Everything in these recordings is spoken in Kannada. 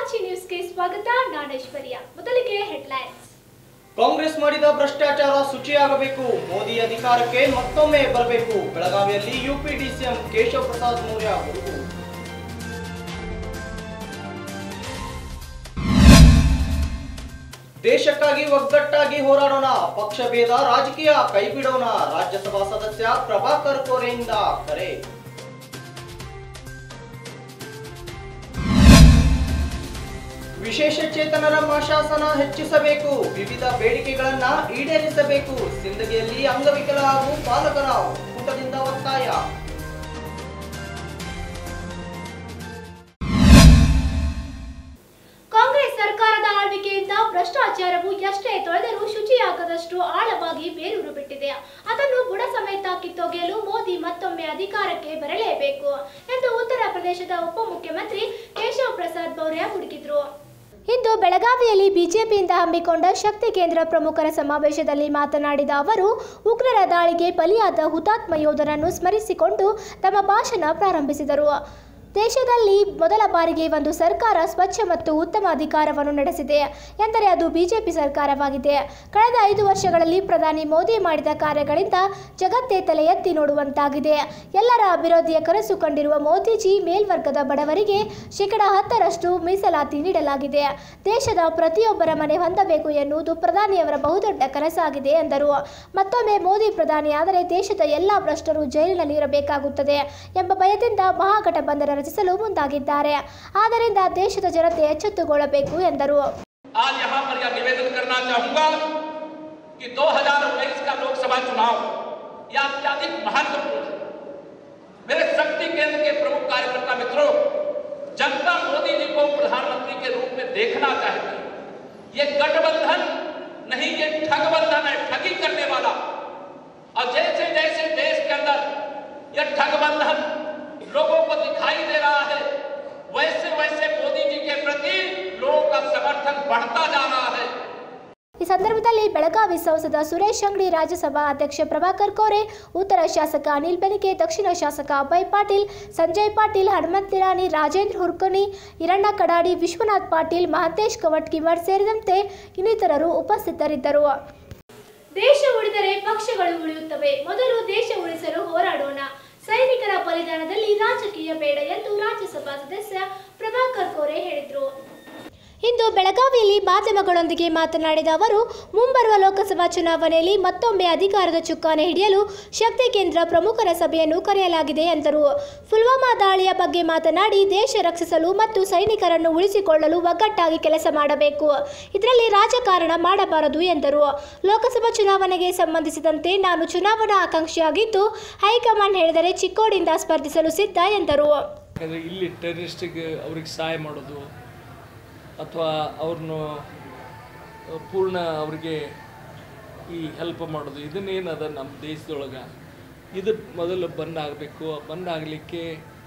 ಸಾಕ್ಷಿ ನ್ಯೂಸ್ಗೆ ಸ್ವಾಗತ ನಾನು ಐಶ್ವರ್ಯ ಮೊದಲಿಗೆ ಹೆಡ್ಲೈನ್ಸ್ ಕಾಂಗ್ರೆಸ್ ಮಾಡಿದ ಭ್ರಷ್ಟಾಚಾರ ಶುಚಿಯಾಗಬೇಕು ಮೋದಿ ಅಧಿಕಾರಕ್ಕೆ ಮತ್ತೊಮ್ಮೆ ಬರಬೇಕು ಬೆಳಗಾವಿಯಲ್ಲಿ ಯುಪಿ ಸಿಎಂ ಕೇಶವ ಪ್ರಸಾದ್ ಮೌರ್ಯ ಗುರುಗು ದೇಶಕ್ಕಾಗಿ ಒಗ್ಗಟ್ಟಾಗಿ ಹೋರಾಡೋಣ ಪಕ್ಷ ಭೇದ ರಾಜಕೀಯ ಕೈಬಿಡೋಣ ರಾಜ್ಯಸಭಾ ಸದಸ್ಯ ಪ್ರಭಾಕರ್ ಕೋರೆಯಿಂದ ಕರೆ ವಿಶೇಷ ಚೇತನರ ಮಾಶಾಸನ ಹೆಚ್ಚಿಸಬೇಕು ವಿವಿಧ ಬೇಡಿಕೆಗಳನ್ನ ಈಡೇರಿಸಬೇಕು ಸಿಂದಗಿಯಲ್ಲಿ ಅಂಗವಿಕಲ ಹಾಗೂ ಪಾಲಕರ ಒಕ್ಕೂಟದಿಂದ ಒತ್ತಾಯ ಕಾಂಗ್ರೆಸ್ ಸರ್ಕಾರದ ಆಳ್ವಿಕೆಯಿಂದ ಭ್ರಷ್ಟಾಚಾರವು ಎಷ್ಟೇ ತೊಳೆದರೂ ಶುಚಿಯಾಗದಷ್ಟು ಆಳವಾಗಿ ಬೇರೂರು ಬಿಟ್ಟಿದೆ ಅದನ್ನು ಬುಡ ಸಮೇತ ಕಿತ್ತೊಗೆಯಲು ಮೋದಿ ಮತ್ತೊಮ್ಮೆ ಅಧಿಕಾರಕ್ಕೆ ಬರಲೇಬೇಕು ಎಂದು ಉತ್ತರ ಪ್ರದೇಶದ ಉಪಮುಖ್ಯಮಂತ್ರಿ ಕೇಶವ್ ಪ್ರಸಾದ್ ಮೌರ್ಯ ಹುಡುಕಿದ್ರು ಇಂದು ಬೆಳಗಾವಿಯಲ್ಲಿ ಬಿಜೆಪಿಯಿಂದ ಹಮ್ಮಿಕೊಂಡ ಶಕ್ತಿ ಕೇಂದ್ರ ಪ್ರಮುಖರ ಸಮಾವೇಶದಲ್ಲಿ ಮಾತನಾಡಿದ ಅವರು ಉಗ್ರರ ದಾಳಿಗೆ ಬಲಿಯಾದ ಹುತಾತ್ಮ ಯೋಧರನ್ನು ಸ್ಮರಿಸಿಕೊಂಡು ತಮ್ಮ ಭಾಷಣ ಪ್ರಾರಂಭಿಸಿದರು ದೇಶದಲ್ಲಿ ಮೊದಲ ಬಾರಿಗೆ ಒಂದು ಸರ್ಕಾರ ಸ್ವಚ್ಛ ಮತ್ತು ಉತ್ತಮ ಅಧಿಕಾರವನ್ನು ನಡೆಸಿದೆ ಎಂದರೆ ಅದು ಬಿಜೆಪಿ ಸರ್ಕಾರವಾಗಿದೆ ಕಳೆದ ಐದು ವರ್ಷಗಳಲ್ಲಿ ಪ್ರಧಾನಿ ಮೋದಿ ಮಾಡಿದ ಕಾರ್ಯಗಳಿಂದ ಜಗತ್ತೇ ತಲೆ ಎತ್ತಿ ನೋಡುವಂತಾಗಿದೆ ಎಲ್ಲರ ಅಭಿವೃದ್ಧಿಯ ಕನಸು ಕಂಡಿರುವ ಮೋದಿಜಿ ಮೇಲ್ವರ್ಗದ ಬಡವರಿಗೆ ಶೇಕಡ ಹತ್ತರಷ್ಟು ಮೀಸಲಾತಿ ನೀಡಲಾಗಿದೆ ದೇಶದ ಪ್ರತಿಯೊಬ್ಬರ ಮನೆ ಹೊಂದಬೇಕು ಎನ್ನುವುದು ಪ್ರಧಾನಿಯವರ ಬಹುದೊಡ್ಡ ಕನಸಾಗಿದೆ ಎಂದರು ಮತ್ತೊಮ್ಮೆ ಮೋದಿ ಪ್ರಧಾನಿಯಾದರೆ ದೇಶದ ಎಲ್ಲ ಭ್ರಷ್ಟರು ಜೈಲಿನಲ್ಲಿ ಇರಬೇಕಾಗುತ್ತದೆ ಎಂಬ ಭಯದಿಂದ ಮಹಾಗಠಬಂಧನ ರಚಿಸಲು ಮುಂದಾಗಿದ್ದಾರೆ ಆದ್ದರಿಂದ ದೇಶದ ಜನತೆ ಎಚ್ಚೆತ್ತುಕೊಳ್ಳಬೇಕು ಎಂದರು आज यहाँ पर यह निवेदन करना चाहूंगा कि 2019 का लोकसभा चुनाव यह अत्याधिक महत्वपूर्ण है मेरे शक्ति केंद्र के प्रमुख कार्यकर्ता मित्रों जनता मोदी जी को प्रधानमंत्री के रूप में देखना चाहती है ये गठबंधन नहीं ये ठगबंधन है ठगी करने वाला और जैसे जैसे देश के अंदर यह ठगबंधन लोगों को दिखाई दे रहा है वैसे वैसे मोदी जी के प्रति लोगों का समर्थन बढ़ता जा रहा है ಈ ಸಂದರ್ಭದಲ್ಲಿ ಬೆಳಗಾವಿ ಸಂಸದ ಸುರೇಶ್ ಅಂಗಡಿ ರಾಜ್ಯಸಭಾ ಅಧ್ಯಕ್ಷ ಪ್ರಭಾಕರ್ ಕೋರೆ ಉತ್ತರ ಶಾಸಕ ಅನಿಲ್ ಬೆನಕೆ ದಕ್ಷಿಣ ಶಾಸಕ ಅಭಯ್ ಪಾಟೀಲ್ ಸಂಜಯ್ ಪಾಟೀಲ್ ಹನುಮಂತ್ ನಿರಾಣಿ ರಾಜೇಂದ್ರ ಹುರ್ಕನಿ ಹಿರಣ್ಣ ಕಡಾಡಿ ವಿಶ್ವನಾಥ್ ಪಾಟೀಲ್ ಮಹಂತೇಶ್ ಕವಟ್ಕಿಮಠ್ ಸೇರಿದಂತೆ ಇನ್ನಿತರರು ಉಪಸ್ಥಿತರಿದ್ದರು ದೇಶ ಉಳಿದರೆ ಪಕ್ಷಗಳು ಉಳಿಯುತ್ತವೆ ಮೊದಲು ದೇಶ ಉಳಿಸಲು ಹೋರಾಡೋಣ ಸೈನಿಕರ ಬಲಿದಾನದಲ್ಲಿ ರಾಜಕೀಯ ಬೇಡ ಎಂದು ರಾಜ್ಯಸಭಾ ಸದಸ್ಯ ಪ್ರಭಾಕರ್ ಕೋರೆ ಹೇಳಿದರು ಇಂದು ಬೆಳಗಾವಿಯಲ್ಲಿ ಮಾಧ್ಯಮಗಳೊಂದಿಗೆ ಮಾತನಾಡಿದ ಅವರು ಮುಂಬರುವ ಲೋಕಸಭಾ ಚುನಾವಣೆಯಲ್ಲಿ ಮತ್ತೊಮ್ಮೆ ಅಧಿಕಾರದ ಚುಕ್ಕಾಣಿ ಹಿಡಿಯಲು ಶಕ್ತಿ ಕೇಂದ್ರ ಪ್ರಮುಖರ ಸಭೆಯನ್ನು ಕರೆಯಲಾಗಿದೆ ಎಂದರು ಪುಲ್ವಾಮಾ ದಾಳಿಯ ಬಗ್ಗೆ ಮಾತನಾಡಿ ದೇಶ ರಕ್ಷಿಸಲು ಮತ್ತು ಸೈನಿಕರನ್ನು ಉಳಿಸಿಕೊಳ್ಳಲು ಒಗ್ಗಟ್ಟಾಗಿ ಕೆಲಸ ಮಾಡಬೇಕು ಇದರಲ್ಲಿ ರಾಜಕಾರಣ ಮಾಡಬಾರದು ಎಂದರು ಲೋಕಸಭಾ ಚುನಾವಣೆಗೆ ಸಂಬಂಧಿಸಿದಂತೆ ನಾನು ಚುನಾವಣಾ ಆಕಾಂಕ್ಷಿಯಾಗಿದ್ದು ಹೈಕಮಾಂಡ್ ಹೇಳಿದರೆ ಚಿಕ್ಕೋಡಿಯಿಂದ ಸ್ಪರ್ಧಿಸಲು ಸಿದ್ಧ ಎಂದರು ಯಾಕಂದರೆ ಇಲ್ಲಿ ಟೆರರಿಸ್ಟಿಗೆ ಅವ್ರಿಗೆ ಸಹಾಯ ಮಾಡೋದು ಅಥವಾ ಅವ್ರನ್ನು ಪೂರ್ಣ ಅವ್ರಿಗೆ ಈ ಹೆಲ್ಪ್ ಮಾಡೋದು ಇದನ್ನೇನದ ನಮ್ಮ ದೇಶದೊಳಗೆ ಇದು ಮೊದಲು ಬಂದ್ ಆಗಬೇಕು ಬಂದ್ ಆಗಲಿಕ್ಕೆ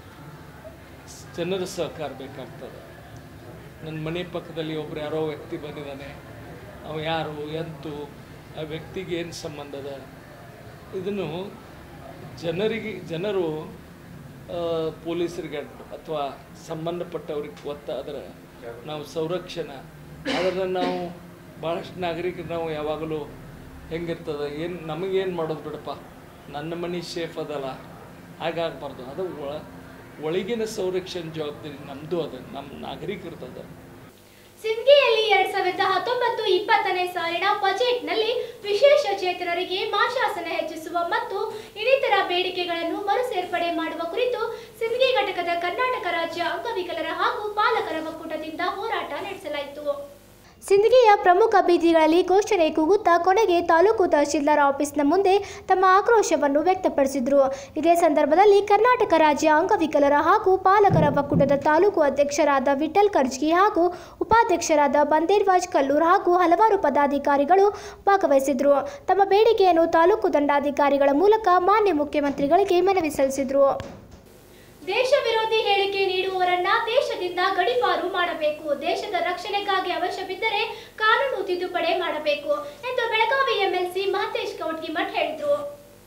ಜನರ ಸಹಕಾರ ಬೇಕಾಗ್ತದೆ ನನ್ನ ಮನೆ ಪಕ್ಕದಲ್ಲಿ ಒಬ್ರು ಯಾರೋ ವ್ಯಕ್ತಿ ಬಂದಿದ್ದಾನೆ ಅವ ಯಾರು ಎಂತು ಆ ವ್ಯಕ್ತಿಗೆ ಏನು ಸಂಬಂಧ ಅದ ಇದನ್ನು ಜನರಿಗೆ ಜನರು ಆ, ಪೊಲೀಸರಿಗೆ ಅಥವಾ ಸಂಬಂಧಪಟ್ಟವ್ರಿಗೆ ಗೊತ್ತಾದ್ರೆ ನಾವು ಸಂರಕ್ಷಣೆ ಆದರೆ ನಾವು ಭಾಳಷ್ಟು ನಾಗರಿಕರು ನಾವು ಯಾವಾಗಲೂ ಹೆಂಗಿರ್ತದೆ ಏನು ನಮಗೇನು ಮಾಡೋದು ಬಿಡಪ್ಪ ನನ್ನ ಮನೆ ಸೇಫ್ ಅದಲ್ಲ ಹಾಗಾಗಬಾರ್ದು ಅದು ಒಳ ಒಳಗಿನ ಸಂರಕ್ಷಣೆ ಜವಾಬ್ದಾರಿ ನಮ್ಮದು ಅದು ನಮ್ಮ ನಾಗರಿಕರದ್ದು ಅದು ಸಿಂಧಿಯಲ್ಲಿ ಎರಡ್ ಸಾವಿರದ ಹತ್ತೊಂಬತ್ತು ಇಪ್ಪತ್ತನೇ ಸಾಲಿನ ಬಜೆಟ್ನಲ್ಲಿ ವಿಶೇಷ ಚೇತನರಿಗೆ ಮಾಶಾಸನ ಹೆಚ್ಚಿಸುವ ಮತ್ತು ಇನ್ನಿತರ ಬೇಡಿಕೆಗಳನ್ನು ಮರು ಸೇರ್ಪಡೆ ಮಾಡುವ ಕುರಿತು ಸಿಂಧಗಿ ಘಟಕದ ಕರ್ನಾಟಕ ರಾಜ್ಯ ಅಂಗವಿಕಲರ ಹಾಗೂ ಪಾಲಕರ ಒಕ್ಕೂಟದಿಂದ ಹೋರಾಟ ನಡೆಸಲಾಯಿತು ಸಿಂದಗಿಯ ಪ್ರಮುಖ ಬೀದಿಗಳಲ್ಲಿ ಘೋಷಣೆ ಕೂಗುತ್ತಾ ಕೊನೆಗೆ ತಾಲೂಕು ತಹಶೀಲ್ದಾರ್ ಆಫೀಸ್ನ ಮುಂದೆ ತಮ್ಮ ಆಕ್ರೋಶವನ್ನು ವ್ಯಕ್ತಪಡಿಸಿದರು ಇದೇ ಸಂದರ್ಭದಲ್ಲಿ ಕರ್ನಾಟಕ ರಾಜ್ಯ ಅಂಗವಿಕಲರ ಹಾಗೂ ಪಾಲಕರ ಒಕ್ಕೂಟದ ತಾಲೂಕು ಅಧ್ಯಕ್ಷರಾದ ವಿಠಲ್ ಕರ್ಜ್ಗಿ ಹಾಗೂ ಉಪಾಧ್ಯಕ್ಷರಾದ ಬಂದೇರ್ವಾಜ್ ಕಲ್ಲೂರ್ ಹಾಗೂ ಹಲವಾರು ಪದಾಧಿಕಾರಿಗಳು ಭಾಗವಹಿಸಿದ್ರು ತಮ್ಮ ಬೇಡಿಕೆಯನ್ನು ತಾಲೂಕು ದಂಡಾಧಿಕಾರಿಗಳ ಮೂಲಕ ಮಾನ್ಯ ಮುಖ್ಯಮಂತ್ರಿಗಳಿಗೆ ಮನವಿ ಸಲ್ಲಿಸಿದರು ದೇಶ ವಿರೋಧಿ ಹೇಳಿಕೆ ನೀಡುವವರನ್ನ ದೇಶದಿಂದ ಗಡಿಪಾರು ಮಾಡಬೇಕು ದೇಶದ ರಕ್ಷಣೆಗಾಗಿ ಅವಶ್ಯವಿದ್ದರೆ ಕಾನೂನು ತಿದ್ದುಪಡಿ ಮಾಡಬೇಕು ಎಂದು ಬೆಳಗಾವಿ ಎಂಎಲ್ಸಿ ಮಹಂತೇಶ್ ಕೌಟ್ಗಿಮಠ್ ಹೇಳಿದರು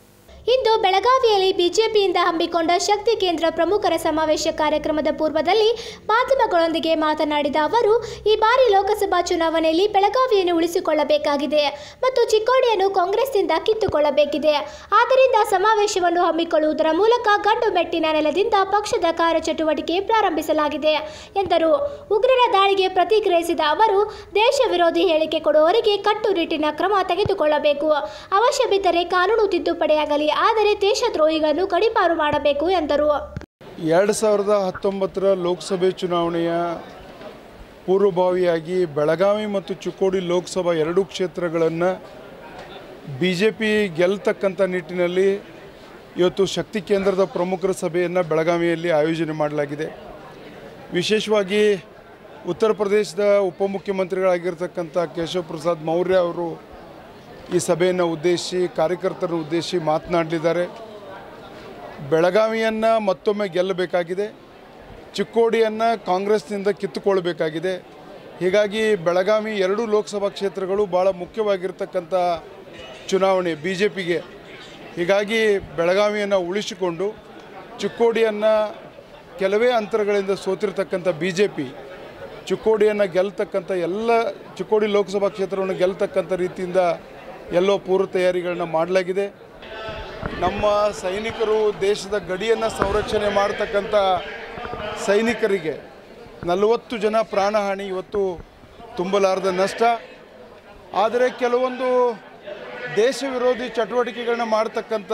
ಇಂದು ಬೆಳಗಾವಿಯಲ್ಲಿ ಬಿಜೆಪಿಯಿಂದ ಹಮ್ಮಿಕೊಂಡ ಶಕ್ತಿ ಕೇಂದ್ರ ಪ್ರಮುಖರ ಸಮಾವೇಶ ಕಾರ್ಯಕ್ರಮದ ಪೂರ್ವದಲ್ಲಿ ಮಾಧ್ಯಮಗಳೊಂದಿಗೆ ಮಾತನಾಡಿದ ಅವರು ಈ ಬಾರಿ ಲೋಕಸಭಾ ಚುನಾವಣೆಯಲ್ಲಿ ಬೆಳಗಾವಿಯನ್ನು ಉಳಿಸಿಕೊಳ್ಳಬೇಕಾಗಿದೆ ಮತ್ತು ಚಿಕ್ಕೋಡಿಯನ್ನು ಕಾಂಗ್ರೆಸ್ನಿಂದ ಕಿತ್ತುಕೊಳ್ಳಬೇಕಿದೆ ಆದ್ದರಿಂದ ಸಮಾವೇಶವನ್ನು ಹಮ್ಮಿಕೊಳ್ಳುವುದರ ಮೂಲಕ ಗಂಡು ಮೆಟ್ಟಿನ ನೆಲದಿಂದ ಪಕ್ಷದ ಕಾರ್ಯಚಟುವಟಿಕೆ ಪ್ರಾರಂಭಿಸಲಾಗಿದೆ ಎಂದರು ಉಗ್ರರ ದಾಳಿಗೆ ಪ್ರತಿಕ್ರಿಯಿಸಿದ ಅವರು ದೇಶ ವಿರೋಧಿ ಹೇಳಿಕೆ ಕೊಡುವವರಿಗೆ ಕಟ್ಟುನಿಟ್ಟಿನ ಕ್ರಮ ತೆಗೆದುಕೊಳ್ಳಬೇಕು ಅವಶ್ಯ ಬಿದ್ದರೆ ಕಾನೂನು ತಿದ್ದುಪಡಿಯಾಗಲಿ ಆದರೆ ದೇಶದ್ರೋಹಿಗಳನ್ನು ಗಡೀಪಾರು ಮಾಡಬೇಕು ಎಂದರು ಎರಡು ಸಾವಿರದ ಹತ್ತೊಂಬತ್ತರ ಲೋಕಸಭೆ ಚುನಾವಣೆಯ ಪೂರ್ವಭಾವಿಯಾಗಿ ಬೆಳಗಾವಿ ಮತ್ತು ಚಿಕ್ಕೋಡಿ ಲೋಕಸಭಾ ಎರಡೂ ಕ್ಷೇತ್ರಗಳನ್ನು ಬಿ ಜೆ ಪಿ ಗೆಲ್ತಕ್ಕಂಥ ನಿಟ್ಟಿನಲ್ಲಿ ಇವತ್ತು ಶಕ್ತಿ ಕೇಂದ್ರದ ಪ್ರಮುಖರ ಸಭೆಯನ್ನು ಬೆಳಗಾವಿಯಲ್ಲಿ ಆಯೋಜನೆ ಮಾಡಲಾಗಿದೆ ವಿಶೇಷವಾಗಿ ಉತ್ತರ ಪ್ರದೇಶದ ಉಪಮುಖ್ಯಮಂತ್ರಿಗಳಾಗಿರ್ತಕ್ಕಂಥ ಕೇಶವ ಪ್ರಸಾದ್ ಮೌರ್ಯ ಅವರು ಈ ಸಭೆಯನ್ನು ಉದ್ದೇಶಿಸಿ ಕಾರ್ಯಕರ್ತರನ್ನು ಉದ್ದೇಶಿಸಿ ಮಾತನಾಡಲಿದ್ದಾರೆ ಬೆಳಗಾವಿಯನ್ನು ಮತ್ತೊಮ್ಮೆ ಗೆಲ್ಲಬೇಕಾಗಿದೆ ಚಿಕ್ಕೋಡಿಯನ್ನು ಕಾಂಗ್ರೆಸ್ನಿಂದ ಕಿತ್ತುಕೊಳ್ಬೇಕಾಗಿದೆ ಹೀಗಾಗಿ ಬೆಳಗಾವಿ ಎರಡೂ ಲೋಕಸಭಾ ಕ್ಷೇತ್ರಗಳು ಭಾಳ ಮುಖ್ಯವಾಗಿರ್ತಕ್ಕಂಥ ಚುನಾವಣೆ ಬಿ ಜೆ ಪಿಗೆ ಹೀಗಾಗಿ ಬೆಳಗಾವಿಯನ್ನು ಉಳಿಸಿಕೊಂಡು ಚಿಕ್ಕೋಡಿಯನ್ನು ಕೆಲವೇ ಅಂತರಗಳಿಂದ ಸೋತಿರ್ತಕ್ಕಂಥ ಬಿ ಜೆ ಪಿ ಚಿಕ್ಕೋಡಿಯನ್ನು ಗೆಲ್ತಕ್ಕಂಥ ಎಲ್ಲ ಚಿಕ್ಕೋಡಿ ಲೋಕಸಭಾ ಕ್ಷೇತ್ರವನ್ನು ಗೆಲ್ತಕ್ಕಂಥ ರೀತಿಯಿಂದ ಎಲ್ಲೋ ಪೂರ್ವ ತಯಾರಿಗಳನ್ನ ಮಾಡಲಾಗಿದೆ ನಮ್ಮ ಸೈನಿಕರು ದೇಶದ ಗಡಿಯನ್ನು ಸಂರಕ್ಷಣೆ ಮಾಡ್ತಕ್ಕಂಥ ಸೈನಿಕರಿಗೆ ನಲವತ್ತು ಜನ ಪ್ರಾಣಹಾನಿ ಇವತ್ತು ತುಂಬಲಾರದ ನಷ್ಟ ಆದರೆ ಕೆಲವೊಂದು ದೇಶ ವಿರೋಧಿ ಚಟುವಟಿಕೆಗಳನ್ನ ಮಾಡ್ತಕ್ಕಂಥ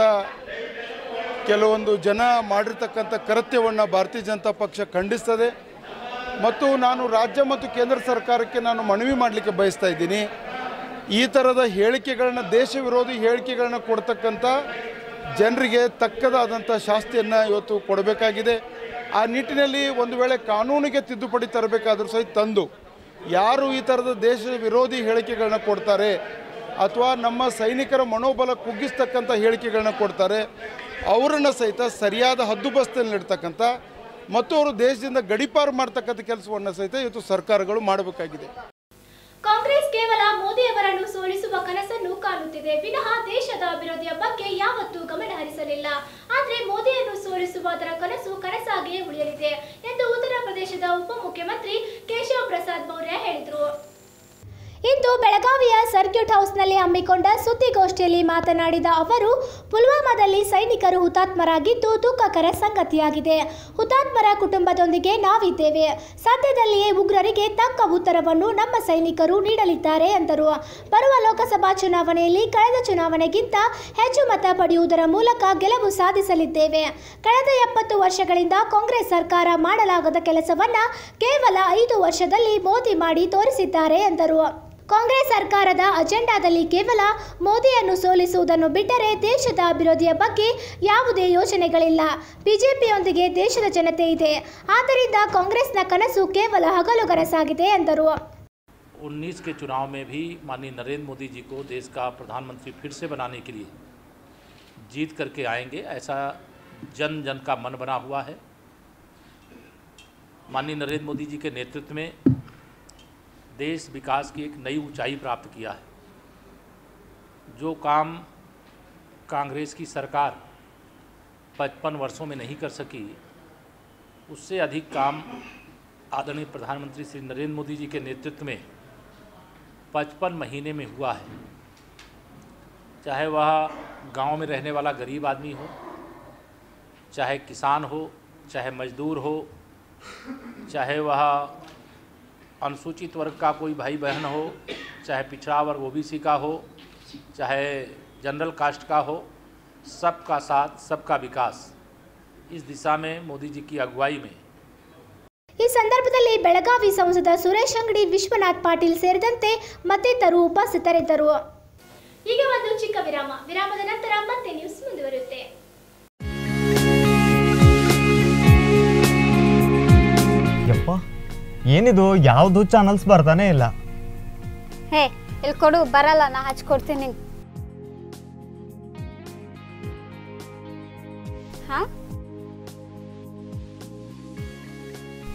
ಕೆಲವೊಂದು ಜನ ಮಾಡಿರ್ತಕ್ಕಂಥ ಕೃತ್ಯವನ್ನು ಭಾರತೀಯ ಜನತಾ ಪಕ್ಷ ಖಂಡಿಸ್ತದೆ ಮತ್ತು ನಾನು ರಾಜ್ಯ ಮತ್ತು ಕೇಂದ್ರ ಸರ್ಕಾರಕ್ಕೆ ನಾನು ಮನವಿ ಮಾಡಲಿಕ್ಕೆ ಬಯಸ್ತಾ ಇದ್ದೀನಿ ಈ ಥರದ ಹೇಳಿಕೆಗಳನ್ನ ದೇಶ ವಿರೋಧಿ ಹೇಳಿಕೆಗಳನ್ನ ಕೊಡ್ತಕ್ಕಂಥ ಜನರಿಗೆ ತಕ್ಕದಾದಂಥ ಶಾಸ್ತಿಯನ್ನು ಇವತ್ತು ಕೊಡಬೇಕಾಗಿದೆ ಆ ನಿಟ್ಟಿನಲ್ಲಿ ಒಂದು ವೇಳೆ ಕಾನೂನಿಗೆ ತಿದ್ದುಪಡಿ ತರಬೇಕಾದ್ರೂ ಸಹಿತ ತಂದು ಯಾರು ಈ ಥರದ ದೇಶ ವಿರೋಧಿ ಹೇಳಿಕೆಗಳನ್ನ ಕೊಡ್ತಾರೆ ಅಥವಾ ನಮ್ಮ ಸೈನಿಕರ ಮನೋಬಲ ಕುಗ್ಗಿಸ್ತಕ್ಕಂಥ ಹೇಳಿಕೆಗಳನ್ನ ಕೊಡ್ತಾರೆ ಅವರನ್ನು ಸಹಿತ ಸರಿಯಾದ ಹದ್ದುಬಸ್ತಿನಲ್ಲಿ ಇಡ್ತಕ್ಕಂಥ ಮತ್ತು ಅವರು ದೇಶದಿಂದ ಗಡಿಪಾರು ಮಾಡ್ತಕ್ಕಂಥ ಕೆಲಸವನ್ನು ಸಹಿತ ಇವತ್ತು ಸರ್ಕಾರಗಳು ಮಾಡಬೇಕಾಗಿದೆ ಕಾಂಗ್ರೆಸ್ ಕೇವಲ ಮೋದಿಯವರನ್ನು ಸೋಲಿಸುವ ಕನಸನ್ನು ಕಾಣುತ್ತಿದೆ ವಿನಃ ದೇಶದ ಅಭಿವೃದ್ಧಿಯ ಬಗ್ಗೆ ಯಾವತ್ತೂ ಗಮನ ಹರಿಸಲಿಲ್ಲ ಆದರೆ ಮೋದಿಯನ್ನು ಸೋಲಿಸುವ ಅದರ ಕನಸು ಕನಸಾಗಿಯೇ ಉಳಿಯಲಿದೆ ಎಂದು ಉತ್ತರ ಪ್ರದೇಶದ ಉಪಮುಖ್ಯಮಂತ್ರಿ ಕೇಶವ ಪ್ರಸಾದ್ ಮೌರ್ಯ ಹೇಳಿದರು ಇಂದು ಬೆಳಗಾವಿಯ ಸರ್ಕ್ಯೂಟ್ ಹೌಸ್ನಲ್ಲಿ ಹಮ್ಮಿಕೊಂಡ ಸುದ್ದಿಗೋಷ್ಠಿಯಲ್ಲಿ ಮಾತನಾಡಿದ ಅವರು ಪುಲ್ವಾಮಾದಲ್ಲಿ ಸೈನಿಕರು ಹುತಾತ್ಮರಾಗಿದ್ದು ದುಃಖಕರ ಸಂಗತಿಯಾಗಿದೆ ಹುತಾತ್ಮರ ಕುಟುಂಬದೊಂದಿಗೆ ನಾವಿದ್ದೇವೆ ಸದ್ಯದಲ್ಲಿಯೇ ಉಗ್ರರಿಗೆ ತಕ್ಕ ಉತ್ತರವನ್ನು ನಮ್ಮ ಸೈನಿಕರು ನೀಡಲಿದ್ದಾರೆ ಎಂದರು ಬರುವ ಲೋಕಸಭಾ ಚುನಾವಣೆಯಲ್ಲಿ ಕಳೆದ ಚುನಾವಣೆಗಿಂತ ಹೆಚ್ಚು ಮತ ಪಡೆಯುವುದರ ಮೂಲಕ ಗೆಲುವು ಸಾಧಿಸಲಿದ್ದೇವೆ ಕಳೆದ ಎಪ್ಪತ್ತು ವರ್ಷಗಳಿಂದ ಕಾಂಗ್ರೆಸ್ ಸರ್ಕಾರ ಮಾಡಲಾಗದ ಕೆಲಸವನ್ನ ಕೇವಲ ಐದು ವರ್ಷದಲ್ಲಿ ಮೋದಿ ಮಾಡಿ ತೋರಿಸಿದ್ದಾರೆ ಎಂದರು ಕಾಂಗ್ರೆಸ್ ಸರ್ಕಾರದ ಅಜೆಂಡಾದಲ್ಲಿ ಕೇವಲ ಮೋದಿಯನ್ನು ಸೋಲಿಸುವುದನ್ನು ಬಿಟ್ಟರೆ ದೇಶದ ಅಭಿವೃದ್ಧಿಯ ಬಗ್ಗೆ ಯಾವುದೇ ಯೋಜನೆಗಳಿಲ್ಲ ಬಿಜೆಪಿಯೊಂದಿಗೆ ದೇಶದ ಜನತೆ ಇದೆ ಆದ್ದರಿಂದ ಕಾಂಗ್ರೆಸ್ನ ಕನಸು ಕೇವಲ ಹಗಲುಗನಸಾಗಿದೆ ಎಂದರು 19 के चुनाव में भी माननीय नरेंद्र मोदी जी को देश का प्रधानमंत्री फिर से बनाने के लिए जीत करके आएंगे ऐसा जन जन का मन बना हुआ है माननीय नरेंद्र मोदी जी के नेतृत्व में देश विकास की एक नई ऊंचाई प्राप्त किया है जो काम कांग्रेस की सरकार पचपन वर्षों में नहीं कर सकी उससे अधिक काम आदरणीय प्रधानमंत्री श्री नरेंद्र मोदी जी के नेतृत्व में पचपन महीने में हुआ है चाहे वह गांव में रहने वाला गरीब आदमी हो चाहे किसान हो चाहे मजदूर हो चाहे वह अनुसूचित वर्ग का कोई भाई बहन हो चाहे पिछड़ा वर्ग ओबीसी का हो चाहे जनरल कास्ट का हो सबका साथ सबका विकास इस दिशा में मोदी जी की अगुवाई में ಈ ಸಂದರ್ಭದಲ್ಲಿ ಬೆಳಗಾವಿ ಸಂಸದ ಸುರೇಶ್ ಅಂಗಡಿ ವಿಶ್ವನಾಥ್ ಪಾಟೀಲ್ ಸೇರಿದಂತೆ ಮತ್ತಿತರರು ಉಪಸ್ಥಿತರಿದ್ದರು ಈಗ ಒಂದು ಚಿಕ್ಕ ವಿರಾಮ ವಿರಾಮದ ನಂತರ ಮತ್ತೆ ನ್ಯೂಸ್ ಮುಂದುವರಿಯುತ್ತೆ ಯಪ್ಪ ಏನಿದು ಯಾವುದು ಚಾನಲ್ಸ್ ಬರ್ತಾನೆ ಇಲ್ಲ ಹೇ ಇಲ್ಲಿ ಕೊಡು ಬರಲ್ಲ ನಾ ಹಚ್ಕೊಡ್ತೀನಿ ಹಾ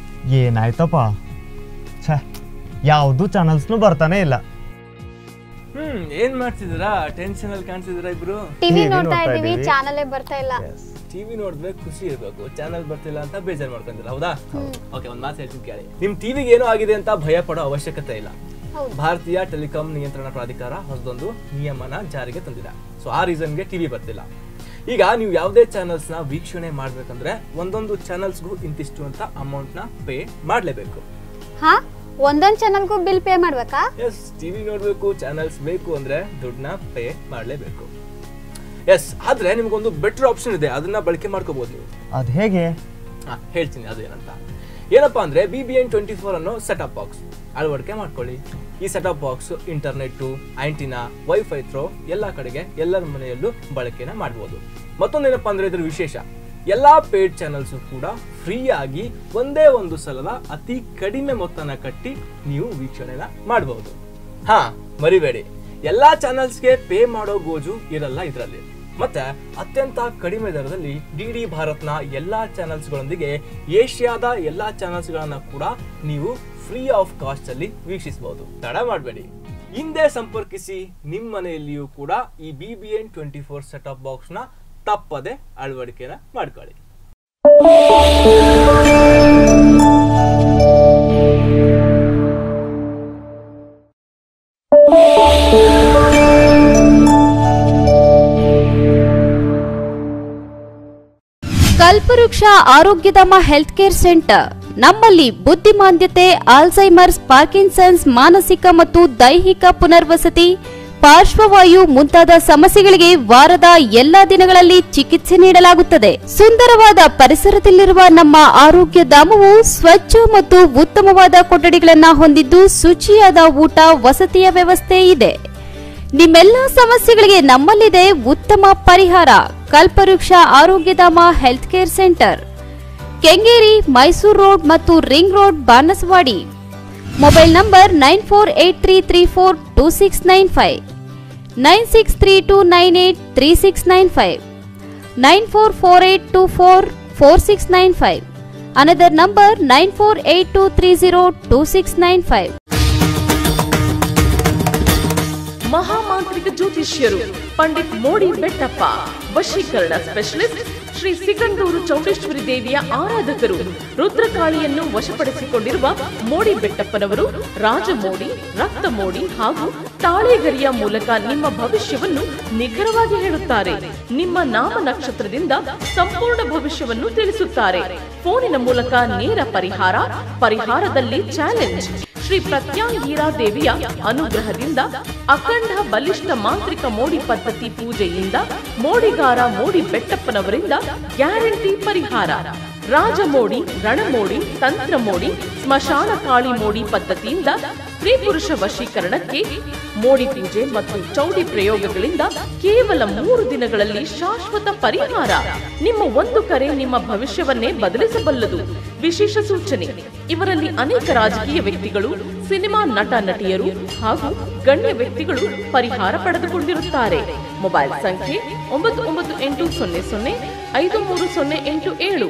ಏನಾಯ್ತಪ್ಪ ಛೇ ಯಾವುದು ಚಾನಲ್ಸ್ನು ಬರ್ತಾನೆ ಇಲ್ಲ ಹ್ಮ್ ಏನ್ ಮಾಡ್ತಿದ್ದೀರಾ ಟೆನ್ಷನ್ ಅಲ್ಲಿ ಕಾಣ್ತಿದ್ದೀರಾ ಇಬ್ರು ಟಿವಿ TV ನೋಡ್ತಾ ನೋಡ್ತಾ ಇದೀವಿ ಇದೀವಿ. ಚಾನಲೇ ಬರ್ತಾ ಇಲ್ಲ ಟಿವಿ ನೋಡ್ಬೇಕು ಖುಷಿ ಇರ್ಬೇಕು ಚಾನಲ್ ಬರ್ತಿಲ್ಲ ಅಂತ ಬೇಜಾರ್ ಮಾಡ್ಕೊಂತೀರಾ ಹೌದಾ ಓಕೆ ಒಂದ್ ಮಾತು ಹೇಳ್ತೀನಿ ಕೇಳಿ ನಿಮ್ ಟಿವಿಗೆ ಏನೋ ಆಗಿದೆ ಅಂತ ಭಯ ಪಡೋ ಅವಶ್ಯಕತೆ ಇಲ್ಲ ಹೌದು. ಭಾರತೀಯ ಟೆಲಿಕಾಂ ನಿಯಂತ್ರಣ ಪ್ರಾಧಿಕಾರ ಹೊಸದೊಂದು ನಿಯಮನ ಜಾರಿಗೆ ತಂದಿದೆ ಸೊ ಆ ರೀಸನ್ಗೆ ಟಿವಿ ಬರ್ತಿಲ್ಲ ಈಗ ನೀವು ಯಾವುದೇ ಚಾನಲ್ಸ್ ನ ವೀಕ್ಷಣೆ ಮಾಡ್ಬೇಕಂದ್ರೆ ಒಂದೊಂದು ಚಾನಲ್ಸ್ಗೂ ಇಂತಿಷ್ಟು ಅಂತ ಅಮೌಂಟ್ ನ ಪೇ ಮಾಡ್ಲೇಬೇಕು ಹಾ ಒಂದೊಂದ್ ಚಾನಲ್ಗೂ ಬಿಲ್ ಪೇ ಮಾಡ್ಬೇಕಾ ಎಸ್ ಟಿವಿ ನೋಡ್ಬೇಕು ಚಾನಲ್ಸ್ ಬೇಕು ಅಂದ್ರೆ ದುಡ್ಡನ್ನ ಪೇ ಮಾಡ್ಲೇಬೇಕು ಎಸ್ ಆದ್ರೆ ನಿಮ್ಗೊಂದು ಬೆಟರ್ ಆಪ್ಷನ್ ಇದೆ ಅದನ್ನ ಬಳಕೆ ಮಾಡ್ಕೋಬಹುದು ನೀವು ಅದು ಹೇಗೆ ಹಾ, ಹೇಳ್ತೀನಿ ಅದು ಏನಂತ ಏನಪ್ಪಾ ಅಂದ್ರೆ B B N twenty four ಅನ್ನೋ ಸೆಟಪ್ ಬಾಕ್ಸ್ ಅಳವಡಿಕೆ ಮಾಡ್ಕೊಳ್ಳಿ ಈ setup box internet antenna wifi through ಎಲ್ಲ ಕಡೆಗೆ ಎಲ್ಲರ ಮನೆಯಲ್ಲೂ ಬಳಕೆನ ಮಾಡ್ಬೋದು ಮತ್ತೊಂದೇನಪ್ಪಾ ಅಂದ್ರೆ ಇದ್ರ ವಿಶೇಷ ಎಲ್ಲಾ ಪೇಡ್ ಚಾನಲ್ಸ್ ಕೂಡ ಫ್ರೀ ಆಗಿ ಒಂದೇ ಒಂದು ಸಲದ ಅತಿ ಕಡಿಮೆ ಮೊತ್ತನ ಕಟ್ಟಿ ನೀವು ವೀಕ್ಷಣೆನ ಮಾಡಬಹುದು ಹಾ ಮರಿಬೇಡಿ ಎಲ್ಲಾ ಚಾನಲ್ಸ್ಗೆ ಪೇ ಮಾಡೋ ಗೋಜು ಇರಲ್ಲ ಇದರಲ್ಲಿ ಮತ್ತೆ ಅತ್ಯಂತ ಕಡಿಮೆ ದರದಲ್ಲಿ ಡಿ ಡಿ ಭಾರತ್ನ ಎಲ್ಲಾ ಚಾನಲ್ಸ್ಗಳೊಂದಿಗೆ ಏಷ್ಯಾದ ಎಲ್ಲಾ ಚಾನಲ್ಸ್ಗಳನ್ನ ಕೂಡ ನೀವು ಫ್ರೀ ಆಫ್ ಕಾಸ್ಟ್ ಅಲ್ಲಿ ವೀಕ್ಷಿಸಬಹುದು ತಡ ಮಾಡಬೇಡಿ ಹಿಂದೆ ಸಂಪರ್ಕಿಸಿ ನಿಮ್ಮ ಮನೆಯಲ್ಲಿಯೂ ಕೂಡ ಈ B B N twenty four set off box ನ ತಪ್ಪದೆ ಅಳವಡಿಕೆನ ಮಾಡ್ಕೊಳ್ಳಿ ಕಲ್ಪವೃಕ್ಷ ಆರೋಗ್ಯಧಾಮ ಹೆಲ್ತ್ ಕೇರ್ ಸೆಂಟರ್ ನಮ್ಮಲ್ಲಿ ಬುದ್ಧಿಮಾಂದ್ಯತೆ ಆಲ್ಝೈಮರ್ಸ್ ಪಾರ್ಕಿನ್ಸನ್ಸ್ ಮಾನಸಿಕ ಮತ್ತು ದೈಹಿಕ ಪುನರ್ವಸತಿ ಪಾರ್ಶ್ವವಾಯು ಮುಂತಾದ ಸಮಸ್ಯೆಗಳಿಗೆ ವಾರದ ಎಲ್ಲಾ ದಿನಗಳಲ್ಲಿ ಚಿಕಿತ್ಸೆ ನೀಡಲಾಗುತ್ತದೆ ಸುಂದರವಾದ ಪರಿಸರದಲ್ಲಿರುವ ನಮ್ಮ ಆರೋಗ್ಯ ಧಾಮವು ಸ್ವಚ್ಛ ಮತ್ತು ಉತ್ತಮವಾದ ಕೊಠಡಿಗಳನ್ನ ಹೊಂದಿದ್ದು ಶುಚಿಯಾದ ಊಟ ವಸತಿಯ ವ್ಯವಸ್ಥೆ ಇದೆ ನಿಮ್ಮೆಲ್ಲ ಸಮಸ್ಯೆಗಳಿಗೆ ನಮ್ಮಲ್ಲಿದೆ ಉತ್ತಮ ಪರಿಹಾರ Kalpavriksha Arogyadhama health care centre Kengeri Mysuru road ಮತ್ತು ring road Banaswadi mobile number nine four eight three three four two six nine five nine six three two nine eight three six nine five nine four four eight two four four six nine five another number nine four eight two three zero two six nine five ಮಹಾಮಾಂತ್ರಿಕ ಜ್ಯೋತಿಷ್ಯರು ಪಂಡಿತ್ ಮೋಡಿ ಬೆಟ್ಟಪ್ಪ ವಶೀಕರಣ ಸ್ಪೆಷಲಿಸ್ಟ್ ಶ್ರೀ ಸಿಗಂದೂರು ಚೌಡೇಶ್ವರಿ ದೇವಿಯ ಆರಾಧಕರು ರುದ್ರಕಾಳಿಯನ್ನು ವಶಪಡಿಸಿಕೊಂಡಿರುವ ಮೋಡಿ ಬೆಟ್ಟಪ್ಪನವರು ರಾಜಮೋಡಿ ರಕ್ತ ಮೋಡಿ ಹಾಗೂ ತಾಳೆಗರಿಯ ಮೂಲಕ ನಿಮ್ಮ ಭವಿಷ್ಯವನ್ನು ನಿಖರವಾಗಿ ಹೇಳುತ್ತಾರೆ ನಿಮ್ಮ ನಾಮ ನಕ್ಷತ್ರದಿಂದ ಸಂಪೂರ್ಣ ಭವಿಷ್ಯವನ್ನು ತಿಳಿಸುತ್ತಾರೆ ಫೋನಿನ ಮೂಲಕ ನೇರ ಪರಿಹಾರ ಪರಿಹಾರದಲ್ಲಿ ಚಾಲೆಂಜ್ ಶ್ರೀ ಪ್ರತ್ಯಾಂಗೀರಾ ದೇವಿಯ ಅನುಗ್ರಹದಿಂದ ಅಖಂಡ ಬಲಿಷ್ಠ ಮಾಂತ್ರಿಕ ಮೋಡಿ ಪದ್ಧತಿ ಪೂಜೆಯಿಂದ ಮೋಡಿಗಾರ ಮೋಡಿ ಬೆಟ್ಟಪ್ಪನವರಿಂದ ಗ್ಯಾರಂಟಿ ಪರಿಹಾರ ರಾಜಮೋಡಿ ರಣಮೋಡಿ ತಂತ್ರ ಮೋಡಿ ಸ್ಮಶಾನ ಕಾಳಿ ಮೋಡಿ ಪದ್ಧತಿಯಿಂದ ಸ್ತ್ರೀ ಪುರುಷ ವಶೀಕರಣಕ್ಕೆ ಮೋಡಿ ಪೂಜೆ ಮತ್ತು ಚೌಡಿ ಪ್ರಯೋಗಗಳಿಂದ ಕೇವಲ ಮೂರು ದಿನಗಳಲ್ಲಿ ಶಾಶ್ವತ ಪರಿಹಾರ ನಿಮ್ಮ ಒಂದು ಕರೆ ನಿಮ್ಮ ಭವಿಷ್ಯವನ್ನೇ ಬದಲಿಸಬಲ್ಲದು ವಿಶೇಷ ಸೂಚನೆ ಇವರಲ್ಲಿ ಅನೇಕ ರಾಜಕೀಯ ವ್ಯಕ್ತಿಗಳು ಸಿನಿಮಾ ನಟ ನಟಿಯರು ಹಾಗೂ ಗಣ್ಯ ವ್ಯಕ್ತಿಗಳು ಪರಿಹಾರ ಪಡೆದುಕೊಂಡಿರುತ್ತಾರೆ ಮೊಬೈಲ್ ಸಂಖ್ಯೆ ಒಂಬತ್ತು ಒಂಬತ್ತು ಎಂಟು ಸೊನ್ನೆ ಸೊನ್ನೆ ಐದು ಮೂರು ಸೊನ್ನೆ ಎಂಟು ಏಳು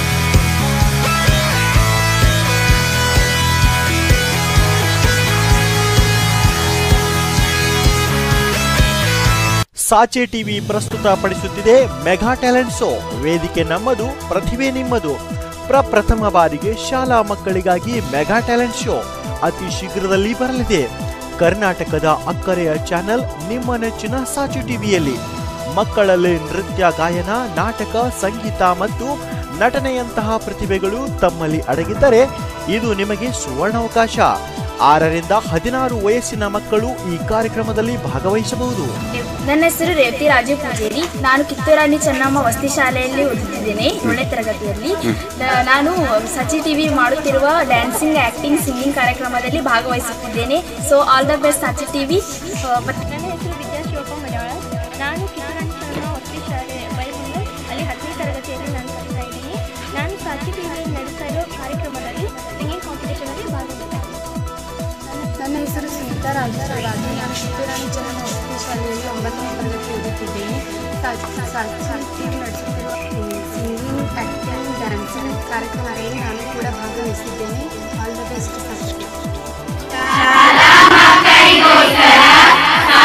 ಸಾಚೆ ಟಿವಿ ಪ್ರಸ್ತುತಪಡಿಸುತ್ತಿದೆ ಮೆಗಾ ಟ್ಯಾಲೆಂಟ್ ಶೋ ವೇದಿಕೆ ನಮ್ಮದು ಪ್ರತಿಭೆ ನಿಮ್ಮದು ಪ್ರಪ್ರಥಮ ಬಾರಿಗೆ ಶಾಲಾ ಮಕ್ಕಳಿಗಾಗಿ ಮೆಗಾ ಟ್ಯಾಲೆಂಟ್ ಶೋ ಅತಿ ಶೀಘ್ರದಲ್ಲಿ ಬರಲಿದೆ ಕರ್ನಾಟಕದ ಅಕ್ಕರೆಯ ಚಾನೆಲ್ ನಿಮ್ಮ ನೆಚ್ಚಿನ ಸಾಚು ಟಿವಿಯಲ್ಲಿ ಮಕ್ಕಳಲ್ಲಿ ನೃತ್ಯ ಗಾಯನ ನಾಟಕ ಸಂಗೀತ ಮತ್ತು ನಟನೆಯಂತಹ ಪ್ರತಿಭೆಗಳು ತಮ್ಮಲ್ಲಿ ಅಡಗಿದ್ದರೆ ಇದು ನಿಮಗೆ ಸುವರ್ಣಾವಕಾಶ ಆರರಿಂದ ಹದಿನಾರು ವಯಸ್ಸಿನ ಮಕ್ಕಳು ಈ ಕಾರ್ಯಕ್ರಮದಲ್ಲಿ ಭಾಗವಹಿಸಬಹುದು ನನ್ನ ಹೆಸರು ರೇವತಿ ರಾಜು ಪೂಜೇರಿ ನಾನು ಕಿತ್ತೂರಾಣಿ ಚೆನ್ನಮ್ಮ ವಸತಿ ಶಾಲೆಯಲ್ಲಿ ಓದುತ್ತಿದ್ದೇನೆ ಏಳನೇ ತರಗತಿಯಲ್ಲಿ ನ- ನಾನು ಸಚಿ ಟಿವಿ ಮಾಡುತ್ತಿರುವ ಡ್ಯಾನ್ಸಿಂಗ್ ಆಕ್ಟಿಂಗ್ ಸಿಂಗಿಂಗ್ ಕಾರ್ಯಕ್ರಮದಲ್ಲಿ ಭಾಗವಹಿಸುತ್ತಿದ್ದೇನೆ so all the best Sachi TV ನನ್ನ ಹೆಸರು ವಿದ್ಯಾ ಶಿವಪ್ಪ ಮಡವಾಳ ನಾನು ಕಿತ್ತೂರಾಣಿ ಚೆನ್ನಮ್ಮ ವಸತಿ ಶಾಲೆ ಬೈಬಂದು ಅಲ್ಲಿ ಹತ್ತನೇ ತರಗತಿಯಲ್ಲಿ ನಾನು ಕಲಿತಾ ಇದ್ದೀನಿ ನಾನು ಸಾಚಿ ಟಿವಿಯಲ್ಲಿ ನಡೆಸ್ತಾ ಇರೋ ಕಾರ್ಯಕ್ರಮದಲ್ಲಿ ಸಿಂಗಿಂಗ್ ಕಾಂಪಿಟೇಷನಲ್ಲಿ ಭಾಗವಹಿಸ್ತಾ ನನ್ನ ಹೆಸರು ಸುನೀತಾ ರಾಜರಾಜು ನಾನು ಕಿತ್ತೂರಾಣಿ ಚೆನ್ನಮ್ಮ ವಸತಿ ಶಾಲೆಯಲ್ಲಿ ಒಂಬತ್ತನೇ ತರಗತಿ ಓದುತ್ತಿದ್ದೇನೆ ಟಿವಿ ನಡೆಸುತ್ತಿರುವ ಸಿಂಗಿಂಗ್ ಆ್ಯಕ್ಟಿಂಗ್ ಡ್ಯಾನ್ಸಿಂಗ್ ಕಾರ್ಯಕ್ರಮದಲ್ಲಿ ನಾನು ಕೂಡ ಭಾಗವಹಿಸಿದ್ದೇನೆ all the best first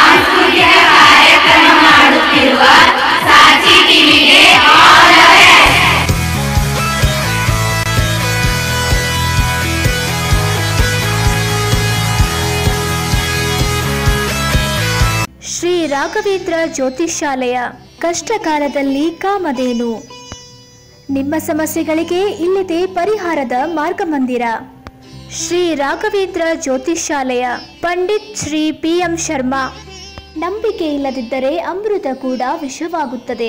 Raghavendra ಜ್ಯೋತಿಷಾಲಯ ಕಷ್ಟಕಾಲದಲ್ಲಿ ಕಾಮಧೇನು ನಿಮ್ಮ ಸಮಸ್ಯೆಗಳಿಗೆ ಇಲ್ಲಿದೆ ಪರಿಹಾರದ ಮಾರ್ಗಮಂದಿರ ಶ್ರೀ ರಾಘವೇಂದ್ರ ಜ್ಯೋತಿಷಾಲಯ ಪಂಡಿತ್ ಶ್ರೀ ಪಿ ಎಂ ಶರ್ಮಾ ನಂಬಿಕೆ ಇಲ್ಲದಿದ್ದರೆ ಅಮೃತ ಕೂಡ ವಿಷವಾಗುತ್ತದೆ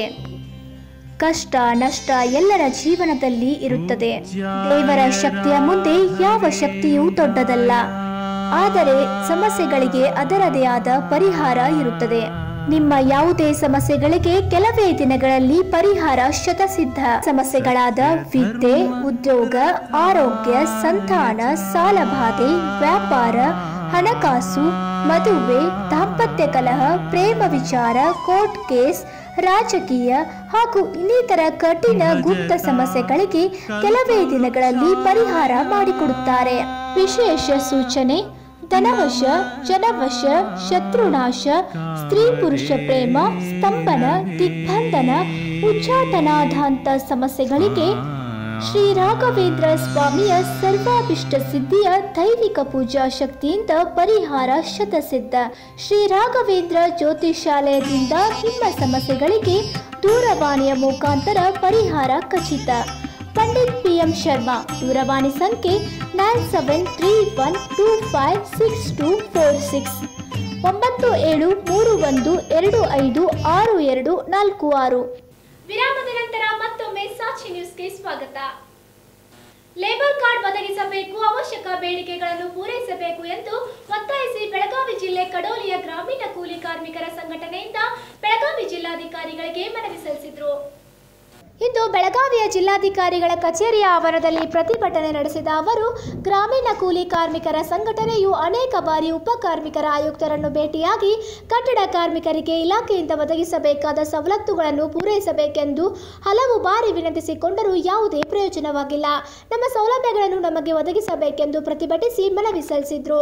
ಕಷ್ಟ ನಷ್ಟ ಎಲ್ಲರ ಜೀವನದಲ್ಲಿ ಇರುತ್ತದೆ ದೇವರ ಶಕ್ತಿಯ ಮುಂದೆ ಯಾವ ಶಕ್ತಿಯೂ ದೊಡ್ಡದಲ್ಲ ಆದರೆ ಸಮಸ್ಯೆಗಳಿಗೆ ಅದರದೇ ಆದ ಪರಿಹಾರ ಇರುತ್ತದೆ ನಿಮ್ಮ ಯಾವುದೇ ಸಮಸ್ಯೆಗಳಿಗೆ ಕೆಲವೇ ದಿನಗಳಲ್ಲಿ ಪರಿಹಾರ ಶತಸಿದ್ಧ ಸಮಸ್ಯೆಗಳಾದ ವಿದ್ಯೆ ಉದ್ಯೋಗ ಆರೋಗ್ಯ ಸಂತಾನ ಸಾಲಬಾಧೆ ವ್ಯಾಪಾರ ಹಣಕಾಸು ಮದುವೆ ದಾಂಪತ್ಯ ಕಲಹ ಪ್ರೇಮ ವಿಚಾರ ಕೋರ್ಟ್ ಕೇಸ್ ರಾಜಕೀಯ ಹಾಗೂ ಇನ್ನಿತರ ಕಠಿಣ ಗುಪ್ತ ಸಮಸ್ಯೆಗಳಿಗೆ ಕೆಲವೇ ದಿನಗಳಲ್ಲಿ ಪರಿಹಾರ ಮಾಡಿಕೊಡುತ್ತಾರೆ ವಿಶೇಷ ಸೂಚನೆ ಧನವಶ ಜನವಶ ಶತ್ರುನಾಶ ಸ್ತ್ರೀ ಪುರುಷ ಪ್ರೇಮ ಸ್ತಂಭನ ದಿಗ್ಬಂಧನ ಉಚ್ಚಾಟನಾಧಾಂತ ಸಮಸ್ಯೆಗಳಿಗೆ ಶ್ರೀ ರಾಘವೇಂದ್ರ ಸ್ವಾಮಿಯ ಸರ್ವಾಭಿಷ್ಟ ಸಿದ್ಧಿಯ ದೈವಿಕ ಪೂಜಾ ಶಕ್ತಿಯಿಂದ ಪರಿಹಾರ ಶತಸಿದ್ಧ ಶ್ರೀ ರಾಘವೇಂದ್ರ ಜ್ಯೋತಿಷಾಲಯದಿಂದ ನಿಮ್ಮ ಸಮಸ್ಯೆಗಳಿಗೆ ದೂರವಾಣಿಯ ಮುಖಾಂತರ ಪರಿಹಾರ ಖಚಿತ ಪಂಡಿತ್ ಪಿ ಎಂ ಶರ್ಮಾ ದೂರವಾಣಿ ಸಂಖ್ಯೆ nine seven three one two five six two four six ಒಂಬತ್ತು ಏಳು ಮೂರು ಒಂದು ಎರಡು ಐದು ಆರು ಎರಡು ನಾಲ್ಕು ಆರು ವಿರಾಮದ ನಂತರ ಮತ್ತೊಮ್ಮೆ ಸಾಕ್ಷಿ ನ್ಯೂಸ್ಗೆ ಸ್ವಾಗತ ಲೇಬರ್ ಕಾರ್ಡ್ ಒದಗಿಸಬೇಕು ಅವಶ್ಯಕ ಬೇಡಿಕೆಗಳನ್ನು ಪೂರೈಸಬೇಕು ಎಂದು ಒತ್ತಾಯಿಸಿ ಬೆಳಗಾವಿ ಜಿಲ್ಲೆ ಕಡೋಲಿಯ ಗ್ರಾಮೀಣ ಕೂಲಿ ಕಾರ್ಮಿಕರ ಸಂಘಟನೆಯಿಂದ ಬೆಳಗಾವಿ ಜಿಲ್ಲಾಧಿಕಾರಿಗಳಿಗೆ ಮನವಿ ಸಲ್ಲಿಸಿದರು ಇಂದು ಬೆಳಗಾವಿಯ ಜಿಲ್ಲಾಧಿಕಾರಿಗಳ ಕಚೇರಿಯ ಆವರಣದಲ್ಲಿ ಪ್ರತಿಭಟನೆ ನಡೆಸಿದ ಅವರು ಗ್ರಾಮೀಣ ಕೂಲಿ ಕಾರ್ಮಿಕರ ಸಂಘಟನೆಯು ಅನೇಕ ಬಾರಿ ಉಪ ಕಾರ್ಮಿಕರ ಆಯುಕ್ತರನ್ನು ಭೇಟಿಯಾಗಿ ಕಟ್ಟಡ ಕಾರ್ಮಿಕರಿಗೆ ಇಲಾಖೆಯಿಂದ ಒದಗಿಸಬೇಕಾದ ಸವಲತ್ತುಗಳನ್ನು ಪೂರೈಸಬೇಕೆಂದು ಹಲವು ಬಾರಿ ವಿನಂತಿಸಿಕೊಂಡರೂ ಯಾವುದೇ ಪ್ರಯೋಜನವಾಗಿಲ್ಲ ನಮ್ಮ ಸೌಲಭ್ಯಗಳನ್ನು ನಮಗೆ ಒದಗಿಸಬೇಕೆಂದು ಪ್ರತಿಭಟಿಸಿ ಮನವಿ ಸಲ್ಲಿಸಿದ್ರು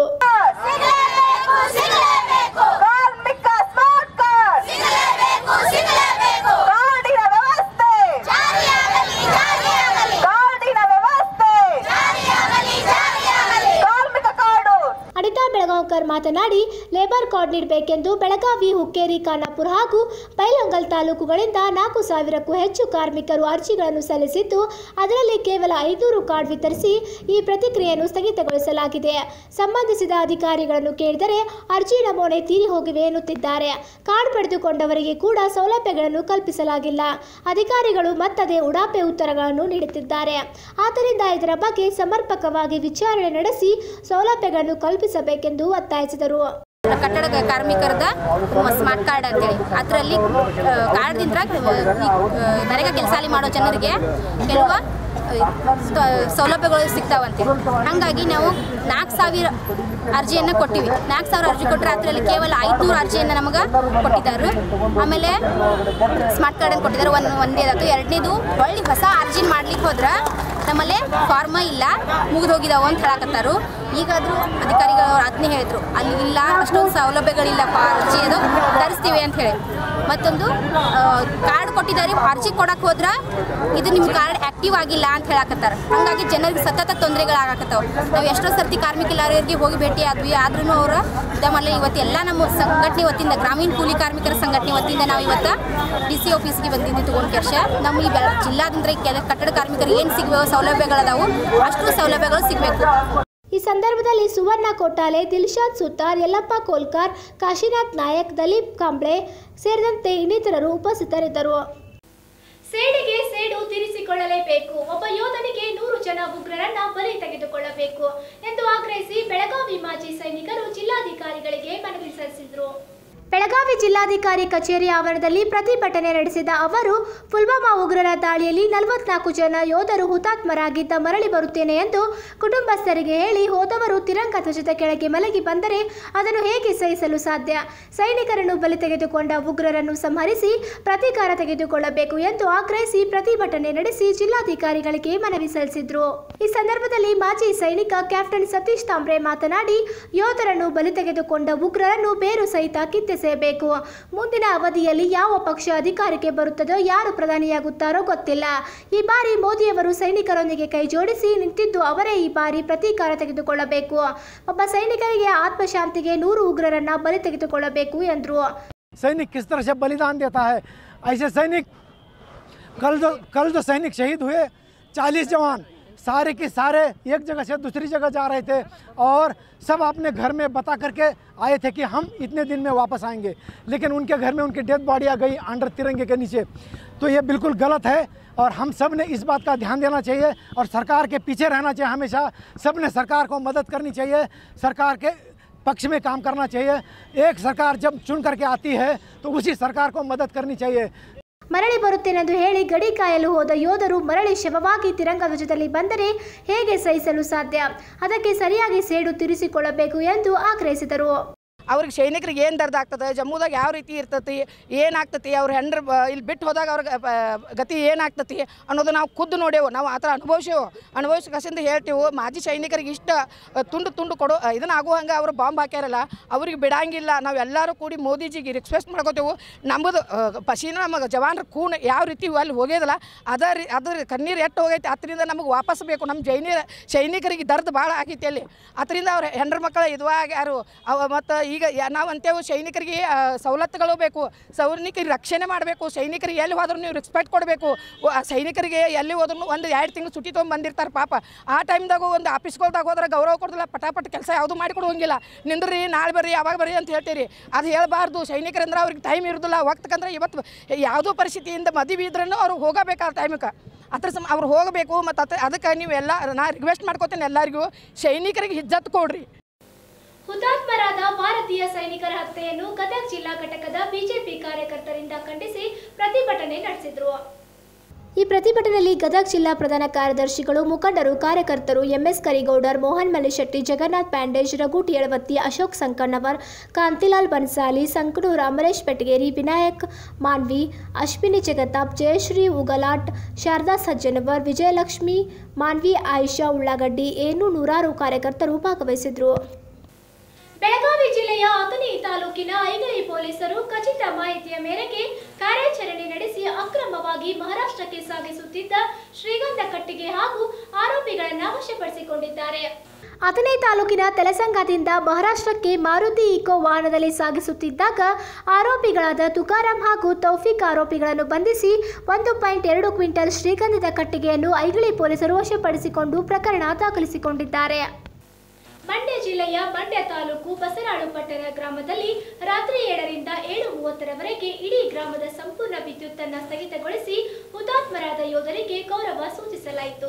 ಅನಿತಾ ಬೆಳಗಾವ್ಕರ್ ಮಾತನಾಡಿ ಲೇಬರ್ ಕಾರ್ಡ್ ನೀಡಬೇಕೆಂದು ಬೆಳಗಾವಿ ಹುಕ್ಕೇರಿ ಖಾನಾಪುರ ಹಾಗೂ ಬೈಲೊಂಗಲ್ ತಾಲೂಕುಗಳಿಂದ ನಾಲ್ಕು ಸಾವಿರಕ್ಕೂ ಹೆಚ್ಚು ಕಾರ್ಮಿಕರು ಅರ್ಜಿಗಳನ್ನು ಸಲ್ಲಿಸಿದ್ದು ಅದರಲ್ಲಿ ಕೇವಲ ಐನೂರು ಕಾರ್ಡ್ ವಿತರಿಸಿ ಈ ಪ್ರತಿಕ್ರಿಯೆಯನ್ನು ಸ್ಥಗಿತಗೊಳಿಸಲಾಗಿದೆ ಸಂಬಂಧಿಸಿದ ಅಧಿಕಾರಿಗಳನ್ನು ಕೇಳಿದರೆ ಅರ್ಜಿ ನಮೂನೆ ತೀರಿ ಹೋಗಿವೆ ಎನ್ನುತ್ತಿದ್ದಾರೆ ಕಾರ್ಡ್ ಪಡೆದುಕೊಂಡವರಿಗೆ ಕೂಡ ಸೌಲಭ್ಯಗಳನ್ನು ಕಲ್ಪಿಸಲಾಗಿಲ್ಲ ಅಧಿಕಾರಿಗಳು ಮತ್ತದೇ ಉಡಾಪೆ ಉತ್ತರಗಳನ್ನು ನೀಡುತ್ತಿದ್ದಾರೆ ಆದ್ದರಿಂದ ಇದರ ಬಗ್ಗೆ ಸಮರ್ಪಕವಾಗಿ ವಿಚಾರಣೆ ನಡೆಸಿ ಸೌಲಭ್ಯಗಳನ್ನು ಕಲ್ಪಿಸಬೇಕೆಂದು ಒತ್ತಾಯಿಸಿದರು ಕಟ್ಟಡ ಕಾರ್ಮಿಕರದ ಸ್ಮಾರ್ಟ್ ಕಾರ್ಡ್ ಅಂತೇಳಿ ಅದರಲ್ಲಿ ಕಾರ್ಡ್ದಿಂದ ನರೇಗಾ ಕೆಲಸ ಮಾಡೋ ಜನರಿಗೆ ಕೆಲವು ಸೌಲಭ್ಯಗಳು ಸಿಗ್ತಾವಂತೆ ಹಾಗಾಗಿ ನಾವು ನಾಲ್ಕು ಸಾವಿರ ಅರ್ಜಿಯನ್ನು ಕೊಟ್ಟಿವಿ ನಾಲ್ಕು ಸಾವಿರ ಅರ್ಜಿ ಕೊಟ್ಟರೆ ಅದರಲ್ಲಿ ಕೇವಲ ಐದುನೂರು ಅರ್ಜಿಯನ್ನು ನಮಗೆ ಕೊಟ್ಟಿದ್ದಾರೆ ಆಮೇಲೆ ಸ್ಮಾರ್ಟ್ ಕಾರ್ಡನ್ನು ಕೊಟ್ಟಿದ್ದಾರೆ ಒಂದು ಒಂದೇದಾಯ್ತು ಎರಡನೇದು ಹೊಳ್ಳಿ ಹೊಸ ಅರ್ಜಿ ಮಾಡ್ಲಿಕ್ಕೆ ಹೋದ್ರೆ ನಮ್ಮಲ್ಲಿ ಫಾರ್ಮ ಇಲ್ಲ ಮುಗಿದು ಹೋಗಿದಾವು ಅಂತ ಹೇಳಕತ್ತಾರು ಈಗಾದರೂ ಅಧಿಕಾರಿಗಳು ಅದನ್ನೇ ಹೇಳಿದ್ರು ಅಲ್ಲಿ ಇಲ್ಲ ಅಷ್ಟೊಂದು ಸೌಲಭ್ಯಗಳಿಲ್ಲ ಅರ್ಜಿ ಅದು ತರಿಸ್ತೀವಿ ಅಂತ ಹೇಳಿ ಮತ್ತೊಂದು ಕಾರ್ಡ್ ಕೊಟ್ಟಿದ್ದಾರೆ ಅರ್ಜಿ ಕೊಡಕ್ಕೆ ಹೋದ್ರೆ ಇದು ನಿಮ್ಮ ಕಾರ್ಡ್ ಆಕ್ಟಿವ್ ಆಗಿಲ್ಲ ಅಂತ ಹೇಳಕತ್ತಾರ ಹಾಗಾಗಿ ಜನರಿಗೆ ಸತತ ತೊಂದರೆಗಳಾಗಕತ್ತಾವ ನಾವು ಎಷ್ಟೋ ಸರ್ತಿ ಕಾರ್ಮಿಕ ಇಲಾಖೆಯವರಿಗೆ ಹೋಗಿ ಭೇಟಿ ಆದ್ವಿ ಆದ್ರೂ ಅವರು ನಮ್ಮಲ್ಲಿ ಇವತ್ತು ಎಲ್ಲ ನಮ್ಮ ಸಂಘಟನೆ ವತಿಯಿಂದ ಗ್ರಾಮೀಣ ಕೂಲಿ ಕಾರ್ಮಿಕರ ಸಂಘಟನೆ ವತಿಯಿಂದ ನಾವು ಇವತ್ತು ಡಿ ಸಿ ಆಫೀಸ್ಗೆ ಬಂದಿದ್ದು ತಗೊಂಡು ಕೆಲಸ ನಮ್ಮ ಈ ಬೆಳ ಜಿಲ್ಲಾದಂದ್ರೆ ಕೆಲ ಕಟ್ಟಡ ಕಾರ್ಮಿಕರು ಏನು ಸಿಗಬೇಕು ಸೌಲಭ್ಯಗಳದಾವು ಅಷ್ಟು ಸೌಲಭ್ಯಗಳು ಸಿಗಬೇಕು ಈ ಸಂದರ್ಭದಲ್ಲಿ ಸುವರ್ಣ ಕೊಟ್ಟಾಲೆ ದಿಲ್ಶಾದ್ ಸುತಾರ್ ಯಲ್ಲಪ್ಪ ಕೋಲ್ಕಾರ್ ಕಾಶಿನಾಥ್ ನಾಯಕ್ ದಲೀಪ್ ಕಾಂಬ್ಳೆ ಸೇರಿದಂತೆ ಇನ್ನಿತರರು ಉಪಸ್ಥಿತರಿದ್ದರು ಸೇಡಿಗೆ ಸೇಡು ತೀರಿಸಿಕೊಳ್ಳಲೇಬೇಕು ಒಬ್ಬ ಯೋಧನಿಗೆ ನೂರು ಜನ ಉಗ್ರರನ್ನ ಬಲಿ ತೆಗೆದುಕೊಳ್ಳಬೇಕು ಎಂದು ಆಗ್ರಹಿಸಿ ಬೆಳಗಾವಿ ಮಾಜಿ ಸೈನಿಕರು ಜಿಲ್ಲಾಧಿಕಾರಿಗಳಿಗೆ ಮನವಿ ಸಲ್ಲಿಸಿದರು ಬೆಳಗಾವಿ ಜಿಲ್ಲಾಧಿಕಾರಿ ಕಚೇರಿ ಆವರಣದಲ್ಲಿ ಪ್ರತಿಭಟನೆ ನಡೆಸಿದ ಅವರು ಪುಲ್ವಾಮಾ ಉಗ್ರರ ದಾಳಿಯಲ್ಲಿ ನಲವತ್ನಾಲ್ಕು ಜನ ಯೋಧರು ಹುತಾತ್ಮರಾಗಿದ್ದ ಮರಳಿ ಬರುತ್ತೇನೆ ಎಂದು ಕುಟುಂಬಸ್ಥರಿಗೆ ಹೇಳಿ ಹೋದವರು ತಿರಂಗ ಧ್ವಜದ ಕೆಳಗೆ ಮಲಗಿ ಬಂದರೆ ಅದನ್ನು ಹೇಗೆ ಸಹಿಸಲು ಸಾಧ್ಯ ಸೈನಿಕರನ್ನು ಬಲಿ ತೆಗೆದುಕೊಂಡ ಉಗ್ರರನ್ನು ಸಂಹರಿಸಿ ಪ್ರತೀಕಾರ ತೆಗೆದುಕೊಳ್ಳಬೇಕು ಎಂದು ಆಗ್ರಹಿಸಿ ಪ್ರತಿಭಟನೆ ನಡೆಸಿ ಜಿಲ್ಲಾಧಿಕಾರಿಗಳಿಗೆ ಮನವಿ ಸಲ್ಲಿಸಿದ್ರು ಈ ಸಂದರ್ಭದಲ್ಲಿ ಮಾಜಿ ಸೈನಿಕ ಕ್ಯಾಪ್ಟನ್ ಸತೀಶ್ ತಾಂಬ್ರೆ ಮಾತನಾಡಿ ಯೋಧರನ್ನು ಬಲಿ ತೆಗೆದುಕೊಂಡ ಉಗ್ರರನ್ನು ಬೇರು ಸಹಿತ ಕಿತ್ತೆಸೆಯಬೇಕು ಮುಂದಿನ ಅವಧಿಯಲ್ಲಿ ಯಾವ ಪಕ್ಷ ಅಧಿಕಾರಕ್ಕೆ ಬರುತ್ತದೋ ಯಾರು ಪ್ರಧಾನಿಯಾಗುತ್ತಾರೋ ಗೊತ್ತಿಲ್ಲ ಈ ಬಾರಿ ಮೋದಿಯವರು ಸೈನಿಕರೊಂದಿಗೆ ಕೈ ಜೋಡಿಸಿ ನಿಂತಿದ್ದು ಅವರೇ ಈ ಬಾರಿ ಪ್ರತೀಕಾರ ತೆಗೆದುಕೊಳ್ಳಬೇಕು ಒಬ್ಬ ಸೈನಿಕರಿಗೆ ಆತ್ಮಶಾಂತಿಗೆ ನೂರು ಉಗ್ರರನ್ನ ಬಲಿ ತೆಗೆದುಕೊಳ್ಳಬೇಕು ಎಂದರು सैनिक किस तरह से बलिदान देता है ऐसे सैनिक कल जो कल जो सैनिक शहीद हुए चालीस जवान सारे के सारे एक जगह से दूसरी जगह जा रहे थे और सब अपने घर में बता करके आए थे कि हम इतने दिन में वापस आएंगे लेकिन उनके घर में उनकी डेड बॉडी आ गई अंडर तिरंगे के नीचे तो ये बिल्कुल गलत है और हम सब ने इस बात का ध्यान देना चाहिए और सरकार के पीछे रहना चाहिए हमेशा सब ने सरकार को मदद करनी चाहिए सरकार के पक्ष में काम करना चाहिए एक सरकार जब चुन करके आती है तो उसी सरकार को मदद करनी चाहिए ಮರಳಿ ಬರುತ್ತೇನೆಂದು ಹೇಳಿ ಗಡಿ ಕಾಯಲು ಹೋದ ಯೋಧರು ಮರಳಿ ಶವವಾಗಿ ತಿರಂಗ ಧ್ವಜದಲ್ಲಿ ಬಂದರೆ ಹೇಗೆ ಸಹಿಸಲು ಸಾಧ್ಯ ಅದಕ್ಕೆ ಸರಿಯಾಗಿ ಸೇಡು ತೀರಿಸಿಕೊಳ್ಳಬೇಕು ಎಂದು ಆಗ್ರಹಿಸಿದರು ಅವ್ರಿಗೆ ಸೈನಿಕರಿಗೆ ಏನು ದರ್ದ ಆಗ್ತದೆ ಜಮ್ಮುದಾಗ ಯಾವ ರೀತಿ ಇರ್ತತಿ ಏನಾಗ್ತತಿ ಅವ್ರ ಹೆಂಡ್ರ ಇಲ್ಲಿ ಬಿಟ್ಟು ಹೋದಾಗ ಅವ್ರ ಗತಿ ಏನಾಗ್ತತಿ ಅನ್ನೋದು ನಾವು ಖುದ್ದು ನೋಡೇವು ನಾವು ಆ ಥರ ಅನುಭವಿಸೇವು ಅನುಭವಿಸಿ ಕಸಿಂದ ಹೇಳ್ತೇವೆ ಮಾಜಿ ಸೈನಿಕರಿಗೆ ಇಷ್ಟ ಅ, ತುಂಡು ತುಂಡು ಕೊಡೋ ಅ, ಇದನ್ನ ಆಗೋ ಹಂಗೆ ಅವ್ರು ಬಾಂಬ್ ಹಾಕ್ಯಾರಲ್ಲ ಅವ್ರಿಗೆ ಬಿಡಂಗಿಲ್ಲ ನಾವು ಎಲ್ಲರೂ ಕೂಡಿ ಮೋದಿಜಿಗೆ ರಿಕ್ವೆಸ್ಟ್ ಮಾಡ್ಕೋತೇವೆ ನಮ್ಮದು ಪಸೀನ ನಮಗೆ ಜವಾನ್ರ ಕೂನ್ ಯಾವ ರೀತಿ ಅಲ್ಲಿ ಹೋಗ್ಯದಲ್ಲ ಅದ ರೀ ಅದ್ರ ಕಣ್ಣೀರು ಎಷ್ಟು ಹೋಗೈತೆ ಅದರಿಂದ ನಮಗೆ ವಾಪಸ್ ಬೇಕು ನಮ್ಮ ಜೈನಿ ಸೈನಿಕರಿಗೆ ದರ್ದ್ ಭಾಳ ಆಗೈತಿ ಅಲ್ಲಿ ಅದರಿಂದ ಅವ್ರ ಹೆಂಡ್ರ ಮಕ್ಕಳು ಇದುವಾಗ್ಯಾರು ಅವ ಮತ್ತು ಈಗ ಯಾ- ನಾವು ಅಂತೇವು ಸೈನಿಕರಿಗೆ ಆ, ಸವಲತ್ತುಗಳು ಬೇಕು ಸೈನಿಕರಿಗೆ ರಕ್ಷಣೆ ಮಾಡಬೇಕು ಸೈನಿಕರಿಗೆ ಎಲ್ಲಿ ಹೋದ್ರೂ ನೀವು ರೆಸ್ಪೆಕ್ಟ್ ಕೊಡಬೇಕು ಸೈನಿಕರಿಗೆ ಎಲ್ಲಿ ಹೋದ್ರೂ ಒಂದು ಎರಡು ತಿಂಗಳು ಸುಟ್ಟಿ ತೊಗೊಂಡು ಬಂದಿರ್ತಾರೆ ಪಾಪ ಆ ಟೈಮ್ದಾಗ ಒಂದು ಆಫೀಸ್ಗಳ್ದಾಗ ಹೋದ್ರೆ ಗೌರವ ಕೊಡೋದಿಲ್ಲ ಪಟಾಪಟ್ ಕೆಲಸ ಯಾವುದು ಮಾಡಿಕೊಡುವಂಗಿಲ್ಲ ನಿಂದ್ರಿ ನಾಳೆ ಬರ್ರಿ ಯಾವಾಗ ಬರ್ರಿ ಅಂತ ಹೇಳ್ತೀರಿ ಅದು ಹೇಳಬಾರ್ದು ಸೈನಿಕರಂದ್ರೆ ಅವ್ರಿಗೆ ಟೈಮ್ ಇರೋದಿಲ್ಲ ವಕ್ತಕ್ಕಂದ್ರೆ ಇವತ್ತು ಯಾವುದೋ ಪರಿಸ್ಥಿತಿಯಿಂದ ಮದುವೆ ಇದ್ರೂ ಅವ್ರು ಹೋಗಬೇಕು ಆ ಟೈಮಕ್ಕೆ ಅದ್ರ ಸಮ ಅವ್ರು ಹೋಗಬೇಕು ಮತ್ತು ಅದ ಅದಕ್ಕೆ ನೀವೆಲ್ಲ ನಾ ರಿಕ್ವೆಸ್ಟ್ ಮಾಡ್ಕೋತೇನೆ ಎಲ್ಲರಿಗೂ ಸೈನಿಕರಿಗೆ ಹಿಜ್ಜತ್ ಕೊಡ್ರಿ ಹುತಾತ್ಮರಾದ ಭಾರತೀಯ ಸೈನಿಕರ ಹತ್ಯೆಯನ್ನು ಗದಗ ಜಿಲ್ಲಾ ಘಟಕದ ಬಿಜೆಪಿ ಕಾರ್ಯಕರ್ತರಿಂದ ಖಂಡಿಸಿ ಪ್ರತಿಭಟನೆ ನಡೆಸಿದ್ರು ಈ ಪ್ರತಿಭಟನೆಯಲ್ಲಿ ಗದಗ ಜಿಲ್ಲಾ ಪ್ರಧಾನ ಕಾರ್ಯದರ್ಶಿಗಳು ಮುಖಂಡರು ಕಾರ್ಯಕರ್ತರು ಎಂಎಸ್ ಕರಿಗೌಡರ್ ಮೋಹನ್ ಮಲ್ಲಿಶೆಟ್ಟಿ ಜಗನ್ನಾಥ್ ಪ್ಯಾಂಡೇಜ್ ರಘು ಯಳವತ್ತಿ ಅಶೋಕ್ ಸಂಕಣ್ಣವರ್ ಕಾಂತಿಲಾಲ್ ಬನ್ಸಾಲಿ ಸಂಕನೂರ ಅಮರೇಶ್ ಬೆಟಗೇರಿ ವಿನಾಯಕ್ ಮಾನ್ವಿ ಅಶ್ವಿನಿ ಜಗತಾಪ್ ಜಯಶ್ರೀ ಉಗಲಾಟ್ ಶಾರದಾ ಸಜ್ಜನವರ್ ವಿಜಯಲಕ್ಷ್ಮಿ ಮಾನ್ವಿ ಆಯಿಷಾ ಉಳ್ಳಾಗಡ್ಡಿ ಏನು ನೂರಾರು ಕಾರ್ಯಕರ್ತರು ಭಾಗವಹಿಸಿದ್ರು ಬೆಳಗಾವಿ ಜಿಲ್ಲೆಯ ಅಥಣಿ ತಾಲೂಕಿನ ಐಗಳಿ ಪೊಲೀಸರು ಖಚಿತ ಮಾಹಿತಿಯ ಮೇರೆಗೆ ಕಾರ್ಯಾಚರಣೆ ನಡೆಸಿ ಅಕ್ರಮವಾಗಿ ಮಹಾರಾಷ್ಟ್ರಕ್ಕೆ ಸಾಗಿಸುತ್ತಿದ್ದ ಶ್ರೀಗಂಧ ಕಟ್ಟಿಗೆ ಹಾಗೂ ಆರೋಪಿಗಳನ್ನು ವಶಪಡಿಸಿಕೊಂಡಿದ್ದಾರೆ ಅಥಣಿ ತಾಲೂಕಿನ ತೆಲಸಂಗದಿಂದ ಮಹಾರಾಷ್ಟ್ರಕ್ಕೆ ಮಾರುತಿ ಇಕೋ ವಾಹನದಲ್ಲಿ ಸಾಗಿಸುತ್ತಿದ್ದಾಗ ಆರೋಪಿಗಳಾದ ತುಕಾರಾಂ ಹಾಗೂ ತೌಫಿಕ್ ಆರೋಪಿಗಳನ್ನು ಬಂಧಿಸಿ ಒಂದು ಪಾಯಿಂಟ್ ಎರಡು ಕ್ವಿಂಟಲ್ ಶ್ರೀಗಂಧದ ಕಟ್ಟಿಗೆಯನ್ನು ಐಗಳಿ ಪೊಲೀಸರು ವಶಪಡಿಸಿಕೊಂಡು ಪ್ರಕರಣ ದಾಖಲಿಸಿಕೊಂಡಿದ್ದಾರೆ ಮಂಡ್ಯ ಜಿಲ್ಲೆಯ ಮಂಡ್ಯ ತಾಲೂಕು ಬಸರಾಳು ಪಟ್ಟಣ ಗ್ರಾಮದಲ್ಲಿ ರಾತ್ರಿ ಏಳರಿಂದ ಏಳು ಮೂವತ್ತರವರೆಗೆ ಇಡೀ ಗ್ರಾಮದ ಸಂಪೂರ್ಣ ವಿದ್ಯುತ್ತನ್ನು ಸ್ಥಗಿತಗೊಳಿಸಿ ಹುತಾತ್ಮರಾದ ಯೋಧರಿಗೆ ಗೌರವ ಸೂಚಿಸಲಾಯಿತು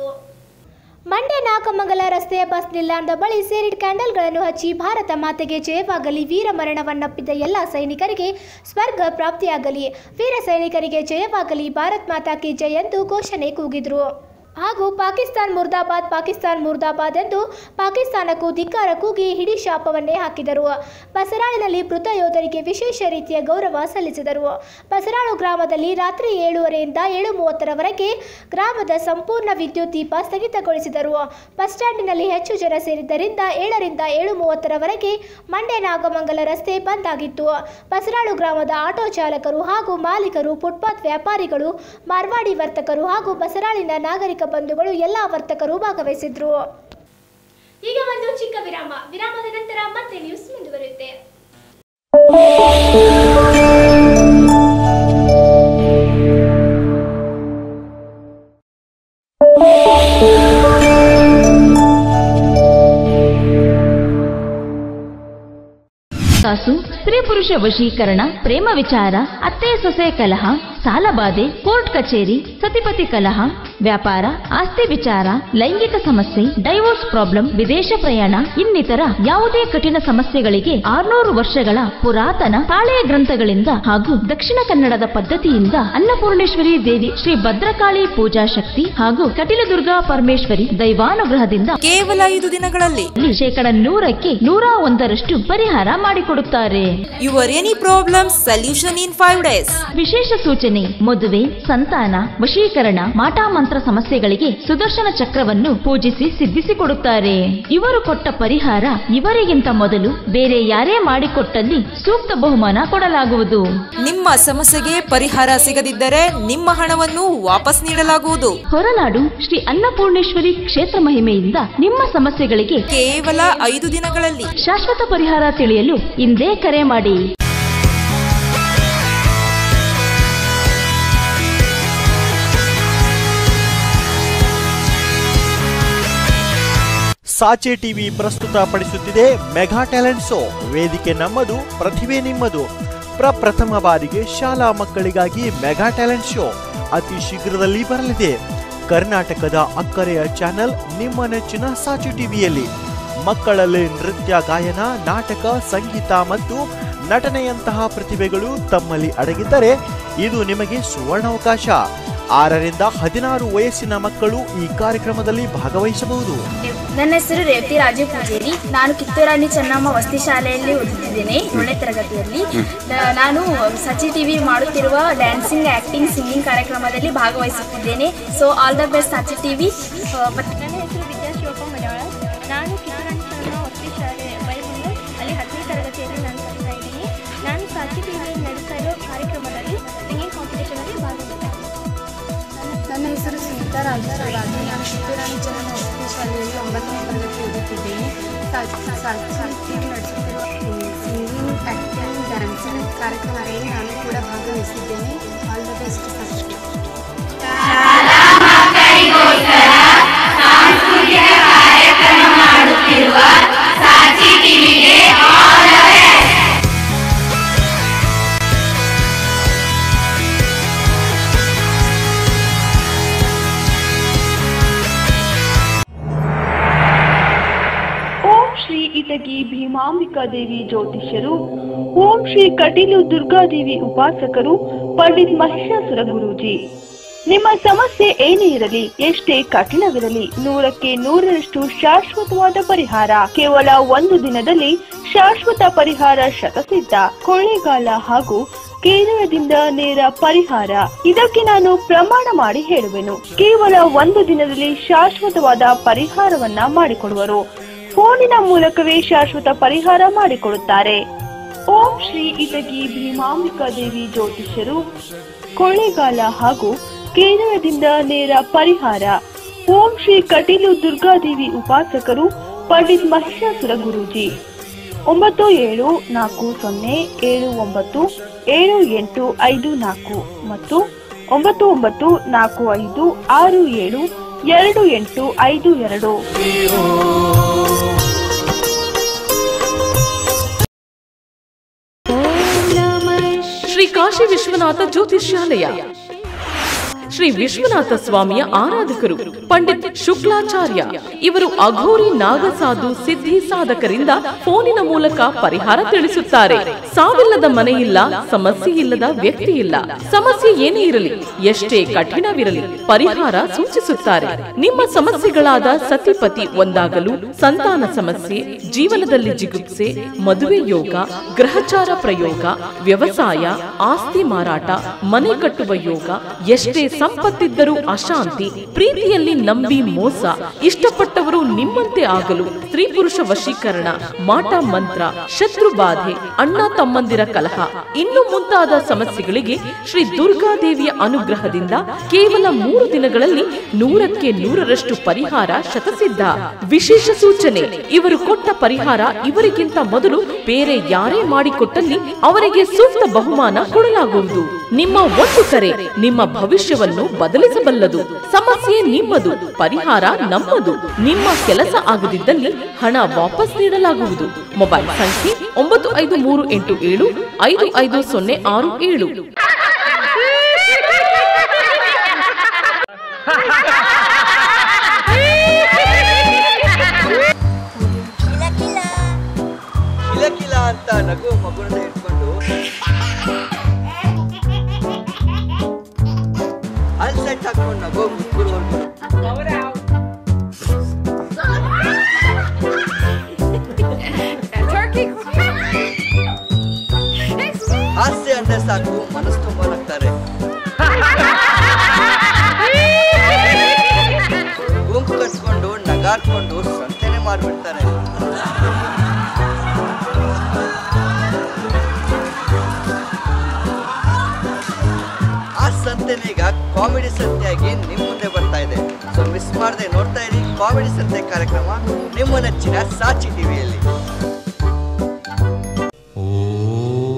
ಮಂಡ್ಯ ನಾಗಮಂಗಲ ರಸ್ತೆಯ ಬಸ್ ನಿಲ್ದಾಣದ ಬಳಿ ಸೇರಿಡ್ ಕ್ಯಾಂಡಲ್ಗಳನ್ನು ಹಚ್ಚಿ ಭಾರತ ಮಾತೆಗೆ ಜಯವಾಗಲಿ ವೀರ ಮರಣವನ್ನಪ್ಪಿದ ಎಲ್ಲ ಸೈನಿಕರಿಗೆ ಸ್ವರ್ಗ ಪ್ರಾಪ್ತಿಯಾಗಲಿ ವೀರ ಸೈನಿಕರಿಗೆ ಜಯವಾಗಲಿ ಭಾರತ್ ಮಾತಾ ಕಿ ಜೈ ಎಂದು ಘೋಷಣೆ ಕೂಗಿದ್ರು ಹಾಗೂ ಪಾಕಿಸ್ತಾನ್ ಮುರ್ದಾಬಾದ್ ಪಾಕಿಸ್ತಾನ್ ಮುರ್ದಾಬಾದ್ ಎಂದು ಪಾಕಿಸ್ತಾನಕ್ಕೂ ಧಿಕ್ಕಾರ ಕೂಗಿ ಹಿಡಿ ಶಾಪವನ್ನೇ ಹಾಕಿದರು ಬಸರಾಳಿನಲ್ಲಿ ಮೃತ ಯೋಧರಿಗೆ ವಿಶೇಷ ರೀತಿಯ ಗೌರವ ಸಲ್ಲಿಸಿದರು ಬಸರಾಳು ಗ್ರಾಮದಲ್ಲಿ ರಾತ್ರಿ ಏಳುವರೆಯಿಂದ ಏಳು ಮೂವತ್ತರವರೆಗೆ ಗ್ರಾಮದ ಸಂಪೂರ್ಣ ವಿದ್ಯುತ್ ದೀಪ ಸ್ಥಗಿತಗೊಳಿಸಿದರು ಬಸ್ ಸ್ಟ್ಯಾಂಡಿನಲ್ಲಿ ಹೆಚ್ಚು ಜನ ಸೇರಿದ್ದರಿಂದ ಏಳರಿಂದ ಏಳು ಮೂವತ್ತರವರೆಗೆ ಮಂಡ್ಯ ನಾಗಮಂಗಲ ರಸ್ತೆ ಬಂದ್ ಆಗಿತ್ತು ಬಸರಾಳು ಗ್ರಾಮದ ಆಟೋ ಚಾಲಕರು ಹಾಗೂ ಮಾಲೀಕರು ಫುಟ್ಪಾತ್ ವ್ಯಾಪಾರಿಗಳು ಮಾರ್ವಾಡಿ ವರ್ತಕರು ಹಾಗೂ ಬಸರಾಳಿನ ನಾಗರಿಕ ಬಂಧುಗಳು ಎಲ್ಲ ವರ್ತಕರು ಭಾಗವಹಿಸಿದ್ರು ಈಗ ಒಂದು ಚಿಕ್ಕ ವಿರಾಮ ವಿರಾಮದ ನಂತರ ಮತ್ತೆ ನ್ಯೂಸ್ ಮುಂದುವರಿಯುತ್ತೆ ಕಾಸು ಸ್ತ್ರೀ ಪುರುಷ ವಶೀಕರಣ ಪ್ರೇಮ ವಿಚಾರ ಅತ್ತೆ ಸೊಸೆ ಕಲಹ ಸಾಲಬಾಧೆ ಕೋರ್ಟ್ ಕಚೇರಿ ಸತಿಪತಿ ಕಲಹ ವ್ಯಾಪಾರ ಆಸ್ತಿ ವಿಚಾರ ಲೈಂಗಿಕ ಸಮಸ್ಯೆ ಡೈವೋರ್ಸ್ ಪ್ರಾಬ್ಲಮ್ ವಿದೇಶ ಪ್ರಯಾಣ ಇನ್ನಿತರ ಯಾವುದೇ ಕಠಿಣ ಸಮಸ್ಯೆಗಳಿಗೆ ಆರ್ನೂರು ವರ್ಷಗಳ ಪುರಾತನ ತಾಳೆಯ ಗ್ರಂಥಗಳಿಂದ ಹಾಗೂ ದಕ್ಷಿಣ ಕನ್ನಡದ ಪದ್ಧತಿಯಿಂದ ಅನ್ನಪೂರ್ಣೇಶ್ವರಿ ದೇವಿ ಶ್ರೀ ಭದ್ರಕಾಳಿ ಪೂಜಾ ಶಕ್ತಿ ಹಾಗೂ ಕಟಿಲದುರ್ಗಾ ಪರಮೇಶ್ವರಿ ದೈವಾನುಗ್ರಹದಿಂದ ಕೇವಲ ಐದು ದಿನಗಳಲ್ಲಿ ಶೇಕಡ ನೂರಕ್ಕೆ ನೂರ ಒಂದರಷ್ಟು ಪರಿಹಾರ ಮಾಡಿಕೊಡುತ್ತಾರೆ your any problem solution in five days ವಿಶೇಷ ಸೂಚನೆ ಮದುವೆ ಸಂತಾನ ವಶೀಕರಣ ಮಾಟಾಮಂತ್ರ ಸಮಸ್ಯೆಗಳಿಗೆ ಸುದರ್ಶನ ಚಕ್ರವನ್ನು ಪೂಜಿಸಿ ಸಿದ್ಧಿಸಿಕೊಡುತ್ತಾರೆ ಇವರು ಕೊಟ್ಟ ಪರಿಹಾರ ಇವರಿಗಿಂತ ಮೊದಲು ಬೇರೆ ಯಾರೇ ಮಾಡಿಕೊಟ್ಟಲ್ಲಿ ಸೂಕ್ತ ಬಹುಮಾನ ಕೊಡಲಾಗುವುದು ನಿಮ್ಮ ಸಮಸ್ಯೆಗೆ ಪರಿಹಾರ ಸಿಗದಿದ್ದರೆ ನಿಮ್ಮ ಹಣವನ್ನು ವಾಪಸ್ ನೀಡಲಾಗುವುದು ಹೊರನಾಡು ಶ್ರೀ ಅನ್ನಪೂರ್ಣೇಶ್ವರಿ ಕ್ಷೇತ್ರ ಮಹಿಮೆಯಿಂದ ನಿಮ್ಮ ಸಮಸ್ಯೆಗಳಿಗೆ ಕೇವಲ ಐದು ದಿನಗಳಲ್ಲಿ ಶಾಶ್ವತ ಪರಿಹಾರ ತಿಳಿಯಲು ಇಂದೇ ಕರೆ ಮಾಡಿ ಸಾಚೆ ಟಿವಿ ಪ್ರಸ್ತುತಪಡಿಸುತ್ತಿದೆ ಮೆಗಾ ಟ್ಯಾಲೆಂಟ್ ಶೋ ವೇದಿಕೆ ನಮ್ಮದು ಪ್ರತಿಭೆ ನಿಮ್ಮದು ಪ್ರಪ್ರಥಮ ಬಾರಿಗೆ ಶಾಲಾ ಮಕ್ಕಳಿಗಾಗಿ ಮೆಗಾ ಟ್ಯಾಲೆಂಟ್ ಶೋ ಅತಿ ಶೀಘ್ರದಲ್ಲಿ ಬರಲಿದೆ ಕರ್ನಾಟಕದ ಅಕ್ಕರೆಯ ಚಾನೆಲ್ ನಿಮ್ಮ ನೆಚ್ಚಿನ ಸಾಚೆ ಟಿವಿಯಲ್ಲಿ ಮಕ್ಕಳಲ್ಲಿ ನೃತ್ಯ ಗಾಯನ ನಾಟಕ ಸಂಗೀತ ಮತ್ತು ನಟನೆಯಂತಹ ಪ್ರತಿಭೆಗಳು ತಮ್ಮಲ್ಲಿ ಅಡಗಿದ್ದರೆ ಇದು ನಿಮಗೆ ಸುವರ್ಣಾವಕಾಶ ಆರರಿಂದ ಹದಿನಾರು ವಯಸ್ಸಿನ ಮಕ್ಕಳು ಈ ಕಾರ್ಯಕ್ರಮದಲ್ಲಿ ಭಾಗವಹಿಸಬಹುದು ನನ್ನ ಹೆಸರು ರೇವತಿ ರಾಜು ಪೂಜೇರಿ ನಾನು ಕಿತ್ತೂರಾಣಿ ಚೆನ್ನಮ್ಮ ವಸತಿ ಶಾಲೆಯಲ್ಲಿ ಓದುತ್ತಿದ್ದೇನೆ ಏಳನೇ ತರಗತಿಯಲ್ಲಿ ನ- ನಾನು ಸಚಿ ಟಿವಿ ಮಾಡುತ್ತಿರುವ ಡ್ಯಾನ್ಸಿಂಗ್ ಆಕ್ಟಿಂಗ್ ಸಿಂಗಿಂಗ್ ಕಾರ್ಯಕ್ರಮದಲ್ಲಿ ಭಾಗವಹಿಸುತ್ತಿದ್ದೇನೆ so all the best Sachi TV ನನ್ನ ಹೆಸರು ವಿದ್ಯಾ ಶಿವಪ್ಪ ಮಡವಾಳ ನಾನು ಕಿತ್ತೂರಾಣಿ ಚೆನ್ನಮ್ಮ ವಸತಿ ಶಾಲೆ ಬೈಬಂದು ಅಲ್ಲಿ ಹತ್ತನೇ ತರಗತಿಯಲ್ಲಿ ನಾನು ಕಲಿತಾ ಇದ್ದೀನಿ ನಾನು ಸಾಚಿ ಟಿವಿಯಲ್ಲಿ ನಡೆಸ್ತಾ ಇರೋ ಕಾರ್ಯಕ್ರಮದಲ್ಲಿ ಸಿಂಗಿಂಗ್ ಕಾಂಪಿಟೇಷನಲ್ಲಿ ಭಾಗವಹಿಸ್ತಾ ನನ್ನ ಹೆಸರು ಸ್ಮಿತಾ ರಾಜರಾಜು ನಾನು ಕಿತ್ತೂರಾಣಿ ಚೆನ್ನಮ್ಮ ವಸತಿ ಶಾಲೆಯಲ್ಲಿ ಒಂಬತ್ತನೇ ತರಗತಿ ಓದುತ್ತಿದ್ದೇನೆ ಸಾಹಿತ್ಯ ನಡೆಸುತ್ತಿರುವ ಸಿಂಗಿಂಗ್ ಆ್ಯಕ್ಟಿಂಗ್ ಡ್ಯಾನ್ಸಿಂಗ್ ಕಾರ್ಯಕ್ರಮದಲ್ಲಿ ನಾನು ಕೂಡ ಭಾಗವಹಿಸಿದ್ದೇನೆ all the best first Om Shri Itagi Bhimambika Devi ಜ್ಯೋತಿಷ್ಯರು ಓಂ ಶ್ರೀ ಕಟೀಲು ದುರ್ಗಾದೇವಿ ಉಪಾಸಕರು ಪಂಡಿತ್ ಮಹಿಷಾಸುರ ಗುರೂಜಿ ನಿಮ್ಮ ಸಮಸ್ಯೆ ಏನೇ ಇರಲಿ ಎಷ್ಟೇ ಕಠಿಣವಿರಲಿ ನೂರಕ್ಕೆ ನೂರರಷ್ಟು ಶಾಶ್ವತವಾದ ಪರಿಹಾರ ಕೇವಲ ಒಂದು ದಿನದಲ್ಲಿ ಶಾಶ್ವತ ಪರಿಹಾರ ಶತಸಿದ್ಧ ಕೊಳ್ಳೇಗಾಲ ಹಾಗೂ ಕೇರಳದಿಂದ ನೇರ ಪರಿಹಾರ ಇದಕ್ಕೆ ನಾನು ಪ್ರಮಾಣ ಮಾಡಿ ಹೇಳುವೆನು ಕೇವಲ ಒಂದು ದಿನದಲ್ಲಿ ಶಾಶ್ವತವಾದ ಪರಿಹಾರವನ್ನ ಮಾಡಿಕೊಡುವರು ಫೋನಿನ ಮೂಲಕವೇ ಶಾಶ್ವತ ಪರಿಹಾರ ಮಾಡಿಕೊಡುತ್ತಾರೆ ಓಂ ಶ್ರೀ ಇಟಗಿ ಭೀಮಾಂಬಿಕಾ ದೇವಿ ಜ್ಯೋತಿಷ್ಯರು ಕೊಳ್ಳೇಗಾಲ ಹಾಗೂ ಕೇರಳದಿಂದ ನೇರ ಪರಿಹಾರ ಓಂ ಶ್ರೀ ಕಟೀಲು ದುರ್ಗಾದೇವಿ ಉಪಾಸಕರು ಪಂಡಿತ್ ಮಹಿಷಾಸುರ ಗುರೂಜಿ ಒಂಬತ್ತು ಏಳು ನಾಲ್ಕು ಸೊನ್ನೆ ಏಳು ಒಂಬತ್ತು ಏಳು ಎಂಟು ಐದು ನಾಲ್ಕು ಮತ್ತು ಒಂಬತ್ತು ಒಂಬತ್ತು ನಾಲ್ಕು ಐದು ಆರು ಏಳು ಎರಡು ಎಂಟು ಐದು ಎರಡು ಶ್ರೀ ಕಾಶಿ ವಿಶ್ವನಾಥ ಜ್ಯೋತಿಷ್ಯಾಲಯ ಶ್ರೀ ವಿಶ್ವನಾಥ ಸ್ವಾಮಿಯ ಆರಾಧಕರು ಪಂಡಿತ್ ಶುಕ್ಲಾಚಾರ್ಯ ಇವರು ಅಘೋರಿ ನಾಗಸಾಧು ಸಿದ್ಧಿ ಸಾಧಕರಿಂದ ಫೋನಿನ ಮೂಲಕ ಪರಿಹಾರ ತಿಳಿಸುತ್ತಾರೆ ಸಾವಿಲ್ಲದ ಮನೆ ಇಲ್ಲ ಸಮಸ್ಯೆ ಇಲ್ಲದ ವ್ಯಕ್ತಿ ಇಲ್ಲ ಸಮಸ್ಯೆ ಏನೇ ಇರಲಿ ಎಷ್ಟೇ ಕಠಿಣವಿರಲಿ ಪರಿಹಾರ ಸೂಚಿಸುತ್ತಾರೆ ನಿಮ್ಮ ಸಮಸ್ಯೆಗಳಾದ ಸತಿಪತಿ ಒಂದಾಗಲು ಸಂತಾನ ಸಮಸ್ಯೆ ಜೀವನದಲ್ಲಿ ಜಿಗುಪ್ಸೆ ಮದುವೆ ಯೋಗ ಗ್ರಹಚಾರ ಪ್ರಯೋಗ ವ್ಯವಸಾಯ ಆಸ್ತಿ ಮಾರಾಟ ಮನೆ ಕಟ್ಟುವ ಯೋಗ ಎಷ್ಟೇ ಸಂಪತ್ತಿದ್ದರೂ ಅಶಾಂತಿ ಪ್ರೀತಿಯಲ್ಲಿ ನಂಬಿ ಮೋಸ ಇಷ್ಟಪಟ್ಟವರು ನಿಮ್ಮಂತೆ ಆಗಲು ಸ್ತ್ರೀ ಪುರುಷ ವಶೀಕರಣ ಮಾಟ ಮಂತ್ರ ಶತ್ರು ಬಾಧೆ ಅಣ್ಣ ತಮ್ಮಂದಿರ ಕಲಹ ಇನ್ನು ಮುಂತಾದ ಸಮಸ್ಯೆಗಳಿಗೆ ಶ್ರೀ ದುರ್ಗಾದೇವಿಯ ಅನುಗ್ರಹದಿಂದ ಕೇವಲ ಮೂರು ದಿನಗಳಲ್ಲಿ ನೂರಕ್ಕೆ ನೂರರಷ್ಟು ಪರಿಹಾರ ಶತಸಿದ್ಧ ವಿಶೇಷ ಸೂಚನೆ ಇವರು ಕೊಟ್ಟ ಪರಿಹಾರ ಇವರಿಗಿಂತ ಮೊದಲು ಬೇರೆ ಯಾರೇ ಮಾಡಿಕೊಟ್ಟಲ್ಲಿ ಅವರಿಗೆ ಸೂಕ್ತ ಬಹುಮಾನ ಕೊಡಲಾಗುವುದು ನಿಮ್ಮ ಒಂದು ಕರೆ ನಿಮ್ಮ ಭವಿಷ್ಯವನ್ನು ಬದಲಿಸಬಲ್ಲದು ಸಮಸ್ಯೆ ನಿಮ್ಮದು ಪರಿಹಾರ ನಮ್ಮದು ನಿಮ್ಮ ಕೆಲಸ ಆಗದಿದ್ದಲ್ಲಿ ಹಣ ವಾಪಸ್ ನೀಡಲಾಗುವುದು ಮೊಬೈಲ್ ಸಂಖ್ಯೆ ಒಂಬತ್ತು ಐದು ಮೂರು ಎಂಟು ಏಳು ಐದು ಐದು ಸೊನ್ನೆ ಆರು ಏಳು ಕಿಲಕಿಲ ಅಂತ ನಗು ಮಗುನ ಇಟ್ಕೊಂಡು ಅಲ್ಸೆಟ್ ಹಾಕೊಂಡು ನಗು ಮುಗ್ಗುರು ಹಾಸ್ಯ ಅಂದ್ರೆ ಸಾಕು ಮನಸ್ಸು ತುಂಬ ನಗ್ತಾರೆ ಗುಂಪು ಕಟ್ಕೊಂಡು ನಗಾಡ್ಕೊಂಡು ಸಂತೆನೆ ಮಾಡ್ಬಿಡ್ತಾರೆ ಆ ಸಂತೆನೆ ಈಗ ಕಾಮಿಡಿ ಸಂತೆಯಾಗಿ ನಿಮ್ ಮುಂದೆ ಬರ್ತಾ ಇದೆ ಸೊ ಮಿಸ್ ಮಾಡದೆ ನೋಡ್ತಾ ಇರಿ ಕಾಮಿಡಿ ಸಂತೆ ಕಾರ್ಯಕ್ರಮ ನಿಮ್ಮ ನೆಚ್ಚಿನ ಸಾಚಿ ಟಿವಿಯಲ್ಲಿ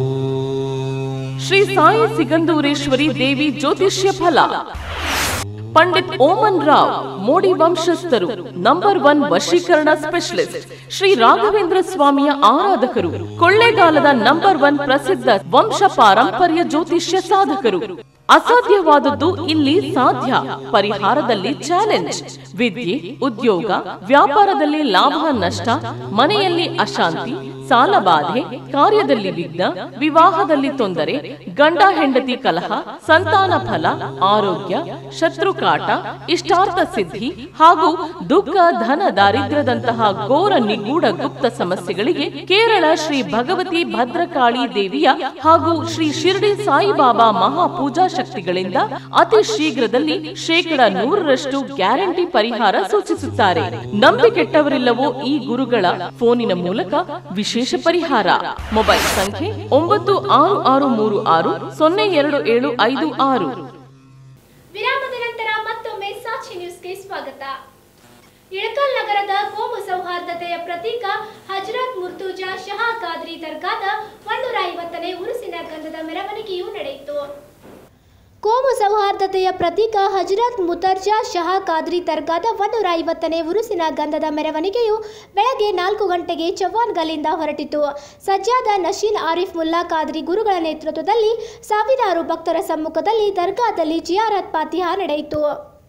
ಶ್ರೀ ಸಾಯಿ ಸಿಗಂದೂರೇಶ್ವರಿ ದೇವಿ ಜ್ಯೋತಿಷ್ಯ ಫಲ ಪಂಡಿತ್ ಓಮನ್ ರಾವ್ ಮೋಡಿ ವಂಶಸ್ಥರು ನಂಬರ್ ಒನ್ ವಶೀಕರಣ ಸ್ಪೆಷಲಿಸ್ಟ್ ಶ್ರೀ ರಾಘವೇಂದ್ರ ಸ್ವಾಮಿಯ ಆರಾಧಕರು ಕೊಳ್ಳೇಗಾಲದ ನಂಬರ್ ಒನ್ ಪ್ರಸಿದ್ಧ ವಂಶ ಪಾರಂಪರ್ಯ ಜ್ಯೋತಿಷ್ಯ ಸಾಧಕರು ಅಸಾಧ್ಯವಾದದ್ದು ಇಲ್ಲಿ ಸಾಧ್ಯ ಪರಿಹಾರದಲ್ಲಿ ಚಾಲೆಂಜ್ ವಿದ್ಯೆ ಉದ್ಯೋಗ ವ್ಯಾಪಾರದಲ್ಲಿ ಲಾಭ ನಷ್ಟ ಮನೆಯಲ್ಲಿ ಅಶಾಂತಿ ಸಾಲಬಾಧೆ ಕಾರ್ಯದಲ್ಲಿ ವಿಘ್ನ ವಿವಾಹದಲ್ಲಿ ತೊಂದರೆ ಗಂಡ ಹೆಂಡತಿ ಕಲಹ ಸಂತಾನ ಫಲ ಆರೋಗ್ಯ ಶತ್ರುಕಾಟ ಇಷ್ಟಾರ್ಥ ಸಿದ್ಧಿ ಹಾಗೂ ದುಃಖ ಧನ ದಾರಿದ್ರ್ಯದಂತಹ ಘೋರ ನಿಗೂಢ ಗುಪ್ತ ಸಮಸ್ಯೆಗಳಿಗೆ ಕೇರಳ ಶ್ರೀ ಭಗವತಿ ಭದ್ರಕಾಳಿ ದೇವಿಯ ಹಾಗೂ ಶ್ರೀ ಶಿರ್ಡಿ ಸಾಯಿಬಾಬಾ ಮಹಾಪೂಜಾ ಶಕ್ತಿಗಳಿಂದ ಅತಿ ಶೀಘ್ರದಲ್ಲಿ ಶೇಕಡ ನೂರರಷ್ಟು ಗ್ಯಾರಂಟಿ ಪರಿಹಾರ ಸೂಚಿಸುತ್ತಾರೆ ನಂಬಿಕೆಟ್ಟವರಿಲ್ಲವೋ ಈ ಗುರುಗಳ ಫೋನಿನ ಮೂಲಕ ವಿಶೇಷ ಪರಿಹಾರ ಮೊಬೈಲ್ ಸಂಖ್ಯೆ ಒಂಬತ್ತು ಆರು ಆರು ಮೂರು ಆರು ಸೊನ್ನೆ ಎರಡು ಏಳು ಐದು ಆರು ವಿರಾಮದ ನಂತರ ಮತ್ತೊಮ್ಮೆ ಸಾಕ್ಷಿ ನ್ಯೂಸ್ಗೆ ಸ್ವಾಗತ ಇಳಕಲ್ ನಗರದ ಕೋಮು ಸೌಹಾರ್ದತೆಯ ಪ್ರತೀಕ ಹಜರತ್ ಮುರ್ತುಜಾ ಶಹಾ ಖಾದ್ರಿ ದರ್ಗಾದ ಒಂದೂರ ಐವತ್ತನೇ ಉರುಸಿನ ಗಂಧದ ಮೆರವಣಿಗೆಯೂ ನಡೆಯಿತು ಕೋಮು ಸೌಹಾರ್ದತೆಯ ಪ್ರತೀಕ ಹಜರತ್ ಮುತರ್ಜಾ ಶಹಾ ಖಾದ್ರಿ ದರ್ಗಾದ ಒಂದೂರ ಐವತ್ತನೇ ಉರುಸಿನ ಗಂಧದ ಮೆರವಣಿಗೆಯು ಬೆಳಗ್ಗೆ ನಾಲ್ಕು ಗಂಟೆಗೆ ಚವ್ವಾನ್ಗಲ್ಲಿಂದ ಹೊರಟಿತು ಸಜ್ಜಾದ ನಶೀನ್ ಆರಿಫ್ ಮುಲ್ಲಾ ಖಾದ್ರಿ ಗುರುಗಳ ನೇತೃತ್ವದಲ್ಲಿ ಸಾವಿರಾರು ಭಕ್ತರ ಸಮ್ಮುಖದಲ್ಲಿ ದರ್ಗಾದಲ್ಲಿ ಜಿಯಾರತ್ ಫಾತಿಹಾ ನಡೆಯಿತು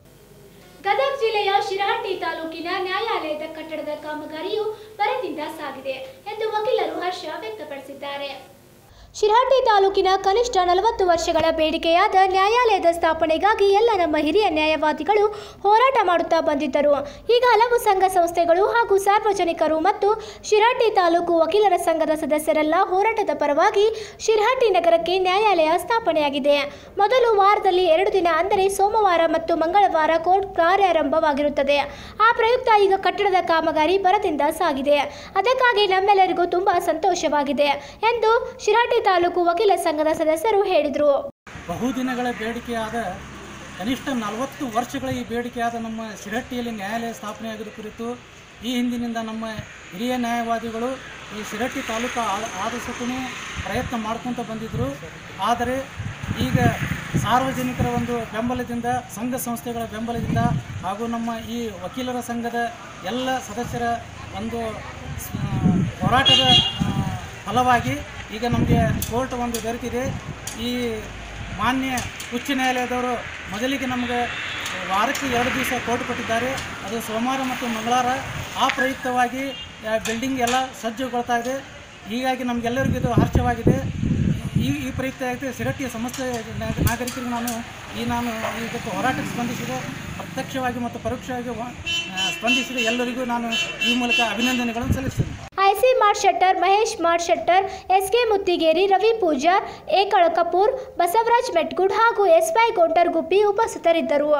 ಗದಗ ಜಿಲ್ಲೆಯ ಶಿರಹಟ್ಟಿ ತಾಲೂಕಿನ ನ್ಯಾಯಾಲಯದ ಕಟ್ಟಡದ ಕಾಮಗಾರಿಯು ಬರದಿಂದ ಸಾಗಿದೆ ಎಂದು ವಕೀಲರು ಹರ್ಷ ವ್ಯಕ್ತಪಡಿಸಿದ್ದಾರೆ ಶಿರಹಟ್ಟಿ ತಾಲೂಕಿನ ಕನಿಷ್ಠ ನಲವತ್ತು ವರ್ಷಗಳ ಬೇಡಿಕೆಯಾದ ನ್ಯಾಯಾಲಯದ ಸ್ಥಾಪನೆಗಾಗಿ ಎಲ್ಲ ನಮ್ಮ ಹಿರಿಯ ನ್ಯಾಯವಾದಿಗಳು ಹೋರಾಟ ಮಾಡುತ್ತಾ ಬಂದಿದ್ದರು ಈಗ ಹಲವು ಸಂಘ ಸಂಸ್ಥೆಗಳು ಹಾಗೂ ಸಾರ್ವಜನಿಕರು ಮತ್ತು ಶಿರಹಟ್ಟಿ ತಾಲೂಕು ವಕೀಲರ ಸಂಘದ ಸದಸ್ಯರೆಲ್ಲ ಹೋರಾಟದ ಪರವಾಗಿ ಶಿರಹಟ್ಟಿ ನಗರಕ್ಕೆ ನ್ಯಾಯಾಲಯ ಸ್ಥಾಪನೆಯಾಗಿದೆ ಮೊದಲು ವಾರದಲ್ಲಿ ಎರಡು ದಿನ ಅಂದರೆ ಸೋಮವಾರ ಮತ್ತು ಮಂಗಳವಾರ ಕೋರ್ಟ್ ಕಾರ್ಯಾರಂಭವಾಗಿರುತ್ತದೆ ಆ ಪ್ರಯುಕ್ತ ಈಗ ಕಟ್ಟಡದ ಕಾಮಗಾರಿ ಬರದಿಂದ ಸಾಗಿದೆ ಅದಕ್ಕಾಗಿ ನಮ್ಮೆಲ್ಲರಿಗೂ ತುಂಬಾ ಸಂತೋಷವಾಗಿದೆ ಎಂದು ಶಿರಹಟ್ಟಿ ತಾಲೂಕು ವಕೀಲ ಸಂಘದ ಸದಸ್ಯರು ಹೇಳಿದರು ಬಹುದಿನಗಳ ಬೇಡಿಕೆಯಾದ ಕನಿಷ್ಠ ನಲವತ್ತು ವರ್ಷಗಳ ಈ ಬೇಡಿಕೆಯಾದ ನಮ್ಮ ಶಿರಹಟ್ಟಿಯಲ್ಲಿ ನ್ಯಾಯಾಲಯ ಸ್ಥಾಪನೆಯಾಗಿರುವ ಕುರಿತು ಈ ಹಿಂದಿನಿಂದ ನಮ್ಮ ಹಿರಿಯ ನ್ಯಾಯವಾದಿಗಳು ಈ ಶಿರಹಟ್ಟಿ ತಾಲೂಕು ಆ- ಆದಷ್ಟೂ ಪ್ರಯತ್ನ ಮಾಡ್ಕೊತ ಬಂದಿದ್ದರು ಆದರೆ ಈಗ ಸಾರ್ವಜನಿಕರ ಒಂದು ಬೆಂಬಲದಿಂದ ಸಂಘ ಸಂಸ್ಥೆಗಳ ಬೆಂಬಲದಿಂದ ಹಾಗೂ ನಮ್ಮ ಈ ವಕೀಲರ ಸಂಘದ ಎಲ್ಲ ಸದಸ್ಯರ ಒಂದು ಆ, ಹೋರಾಟದ ಆ, ಫಲವಾಗಿ ಈಗ ನಮಗೆ ಕೋರ್ಟ್ ಒಂದು ದೊರೆತಿದೆ ಈ ಮಾನ್ಯ ಉಚ್ಚ ನ್ಯಾಯಾಲಯದವರು ಮೊದಲಿಗೆ ನಮಗೆ ವಾರಕ್ಕೆ ಎರಡು ದಿವಸ ಕೋರ್ಟ್ ಕೊಟ್ಟಿದ್ದಾರೆ ಅದು ಸೋಮವಾರ ಮತ್ತು ಮಂಗಳವಾರ ಆ ಪ್ರಯುಕ್ತವಾಗಿ ಆ, ಬಿಲ್ಡಿಂಗ್ ಎಲ್ಲ ಸಜ್ಜುಗೊಳ್ತಾ ಇದೆ ಹೀಗಾಗಿ ನಮಗೆಲ್ಲರಿಗೂ ಇದು ಹರ್ಷವಾಗಿದೆ ಈ ಈ ಪ್ರಯುಕ್ತ ಆಗಿದೆ ಸಿರಟ್ಟಿಯ ಸಮಸ್ತ ನಾಗ- ನಾಗರಿಕರಿಗೆ ನಾನು ಈ ನಾನು ಇದಕ್ಕೆ ಹೋರಾಟಕ್ಕೆ ಸ್ಪಂದಿಸಿದೆ ಪ್ರತ್ಯಕ್ಷವಾಗಿ ಮತ್ತು ಪರೋಕ್ಷವಾಗಿ ವ- ಆ, ಸ್ಪಂದಿಸಿದ ಎಲ್ಲರಿಗೂ ನಾನು ಈ ಮೂಲಕ ಅಭಿನಂದನೆಗಳನ್ನು ಸಲ್ಲಿಸ್ತೇನೆ I C Mart Shettar Mahesh Mart Shettar S K Muttigeri Ravi Pujar A Kalakapur Basavaraj Metgud ಹಾಗೂ ಎಸ್ ವೈ ಗೋಟರ್ ಗುಬ್ಬಿ ಉಪಸ್ಥಿತರಿದ್ದರು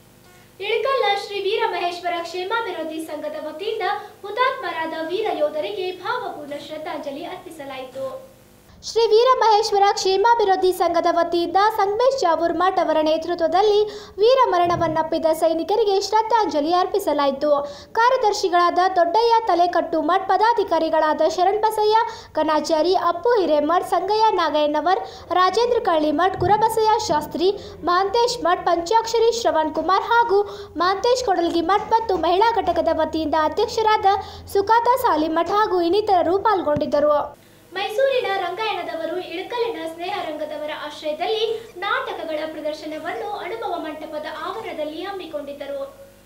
ಇಳಕಲ್ಲ ಶ್ರೀ ವೀರ ಮಹೇಶ್ವರ ಕ್ಷೇಮಾಭಿವೃದ್ಧಿ ಸಂಘದ ವತಿಯಿಂದ ಹುತಾತ್ಮರಾದ ವೀರ ಯೋಧರಿಗೆ ಭಾವಪೂರ್ಣ ಶ್ರದ್ಧಾಂಜಲಿ ಅರ್ಪಿಸಲಾಯಿತು ಶ್ರೀ ವೀರ ಮಹೇಶ್ವರ ಕ್ಷೇಮಾಭಿವೃದ್ಧಿ ಸಂಘದ ವತಿಯಿಂದ ಸಂಗಮೇಶ್ ಜಾವೂರ್ ಮಠ್ ಅವರ ನೇತೃತ್ವದಲ್ಲಿ ವೀರ ಮರಣವನ್ನಪ್ಪಿದ ಸೈನಿಕರಿಗೆ ಶ್ರದ್ಧಾಂಜಲಿ ಅರ್ಪಿಸಲಾಯಿತು ಕಾರ್ಯದರ್ಶಿಗಳಾದ ದೊಡ್ಡಯ್ಯ ತಲೆಕಟ್ಟು ಮಠ್ ಪದಾಧಿಕಾರಿಗಳಾದ ಶರಣ್ ಬಸಯ್ಯ ಕಣಾಚಾರಿ ಅಪ್ಪು ಹಿರೇಮಠ್ ಸಂಗಯ್ಯ ನಾಗಯ್ಯನವರ್ ರಾಜೇಂದ್ರ ಕಳ್ಳಿಮಠ್ ಗುರಬಸಯ್ಯ ಶಾಸ್ತ್ರಿ ಮಹಾಂತೇಶ್ ಮಠ್ ಪಂಚಾಕ್ಷರಿ ಶ್ರವಣ್ ಕುಮಾರ್ ಹಾಗೂ ಮಹಾಂತೇಶ್ ಕೊಡಲ್ಗಿ ಮಠ್ ಮತ್ತು ಮಹಿಳಾ ಘಟಕದ ವತಿಯಿಂದ ಅಧ್ಯಕ್ಷರಾದ ಸುಖಾತ ಸಾಲಿಮಠ್ ಹಾಗೂ ಇನ್ನಿತರರು ಪಾಲ್ಗೊಂಡಿದ್ದರು ಮೈಸೂರಿನ ರಂಗಾಯಣದವರು ಇಳಕಲಿನ ಸ್ನೇಹ ರಂಗದವರ ಆಶ್ರಯದಲ್ಲಿ ನಾಟಕಗಳ ಪ್ರದರ್ಶನವನ್ನು ಅನುಭವ ಮಂಟಪದ ಆವರಣದಲ್ಲಿ ಹಮ್ಮಿಕೊಂಡಿದ್ದರು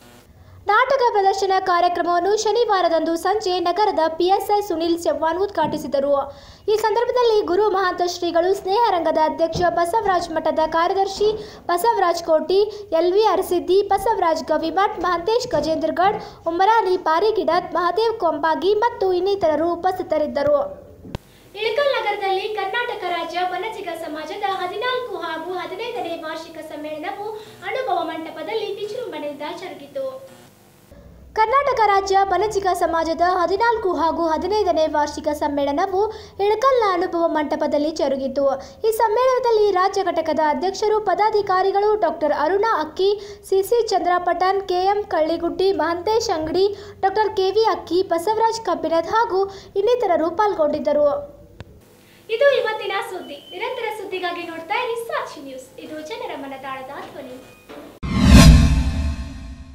ನಾಟಕ ಪ್ರದರ್ಶನ ಕಾರ್ಯಕ್ರಮವನ್ನು ಶನಿವಾರದಂದು ಸಂಜೆ ನಗರದ ಪಿಎಸ್ಐ ಸುನಿಲ್ ಚವ್ಹಾಣ್ ಉದ್ಘಾಟಿಸಿದರು ಈ ಸಂದರ್ಭದಲ್ಲಿ ಗುರು ಮಹಾಂತ ಶ್ರೀಗಳು ಸ್ನೇಹ ರಂಗದ ಅಧ್ಯಕ್ಷ ಬಸವರಾಜ್ ಮಠದ ಕಾರ್ಯದರ್ಶಿ ಬಸವರಾಜ್ ಕೋಟಿ ಎಲ್ವಿ ಅರಸಿದ್ದಿ ಬಸವರಾಜ್ ಗವಿಮಠ್ ಮಹಂತೇಶ್ ಗಜೇಂದ್ರಗಢ್ ಉಮರಾನಿ ಪಾರಿಗಿಡತ್ ಮಹಾದೇವ್ ಕೊಂಬಾಗಿ ಮತ್ತು ಇನ್ನಿತರರು ಉಪಸ್ಥಿತರಿದ್ದರು ಇಳಕಲ್ ನಗರದಲ್ಲಿ ಕರ್ನಾಟಕ ರಾಜ್ಯ ವನಜಿಗ ಸಮಾಜದ ಹದಿನಾಲ್ಕು ಹಾಗೂ ಹದಿನೈದನೇ ವಾರ್ಷಿಕ ಸಮ್ಮೇಳನವು ಅನುಭವ ಮಂಟಪದಲ್ಲಿ ವಿಜೃಂಭಣೆಯಿಂದ ಜರುಗಿತು ಕರ್ನಾಟಕ ರಾಜ್ಯ ಬನಜಿಗ ಸಮಾಜದ ಹದಿನಾಲ್ಕು ಹಾಗೂ ಹದಿನೈದನೇ ವಾರ್ಷಿಕ ಸಮ್ಮೇಳನವು ಇಳಕಲ್ನ ಅನುಭವ ಮಂಟಪದಲ್ಲಿ ಜರುಗಿತು ಈ ಸಮ್ಮೇಳನದಲ್ಲಿ ರಾಜ್ಯ ಘಟಕದ ಅಧ್ಯಕ್ಷರು ಪದಾಧಿಕಾರಿಗಳು doctor Aruna Akki C C Chandrapatan K M Kalligudda Mahantesh Angadi doctor KV ಅಕ್ಕಿ ಬಸವರಾಜ್ ಕಬ್ಬಿನದ್ ಹಾಗೂ ಇನ್ನಿತರರು ಪಾಲ್ಗೊಂಡಿದ್ದರು ಇದು ಇವತ್ತಿನ ಸುದ್ದಿ ನಿರಂತರ ಸುದ್ದಿಗಾಗಿ ನೋಡ್ತಾ ಇರಿ ಸಾಕ್ಷಿ ನ್ಯೂಸ್ ಇದು ಜನರ ಮನದಾಳದ ಧ್ವನಿ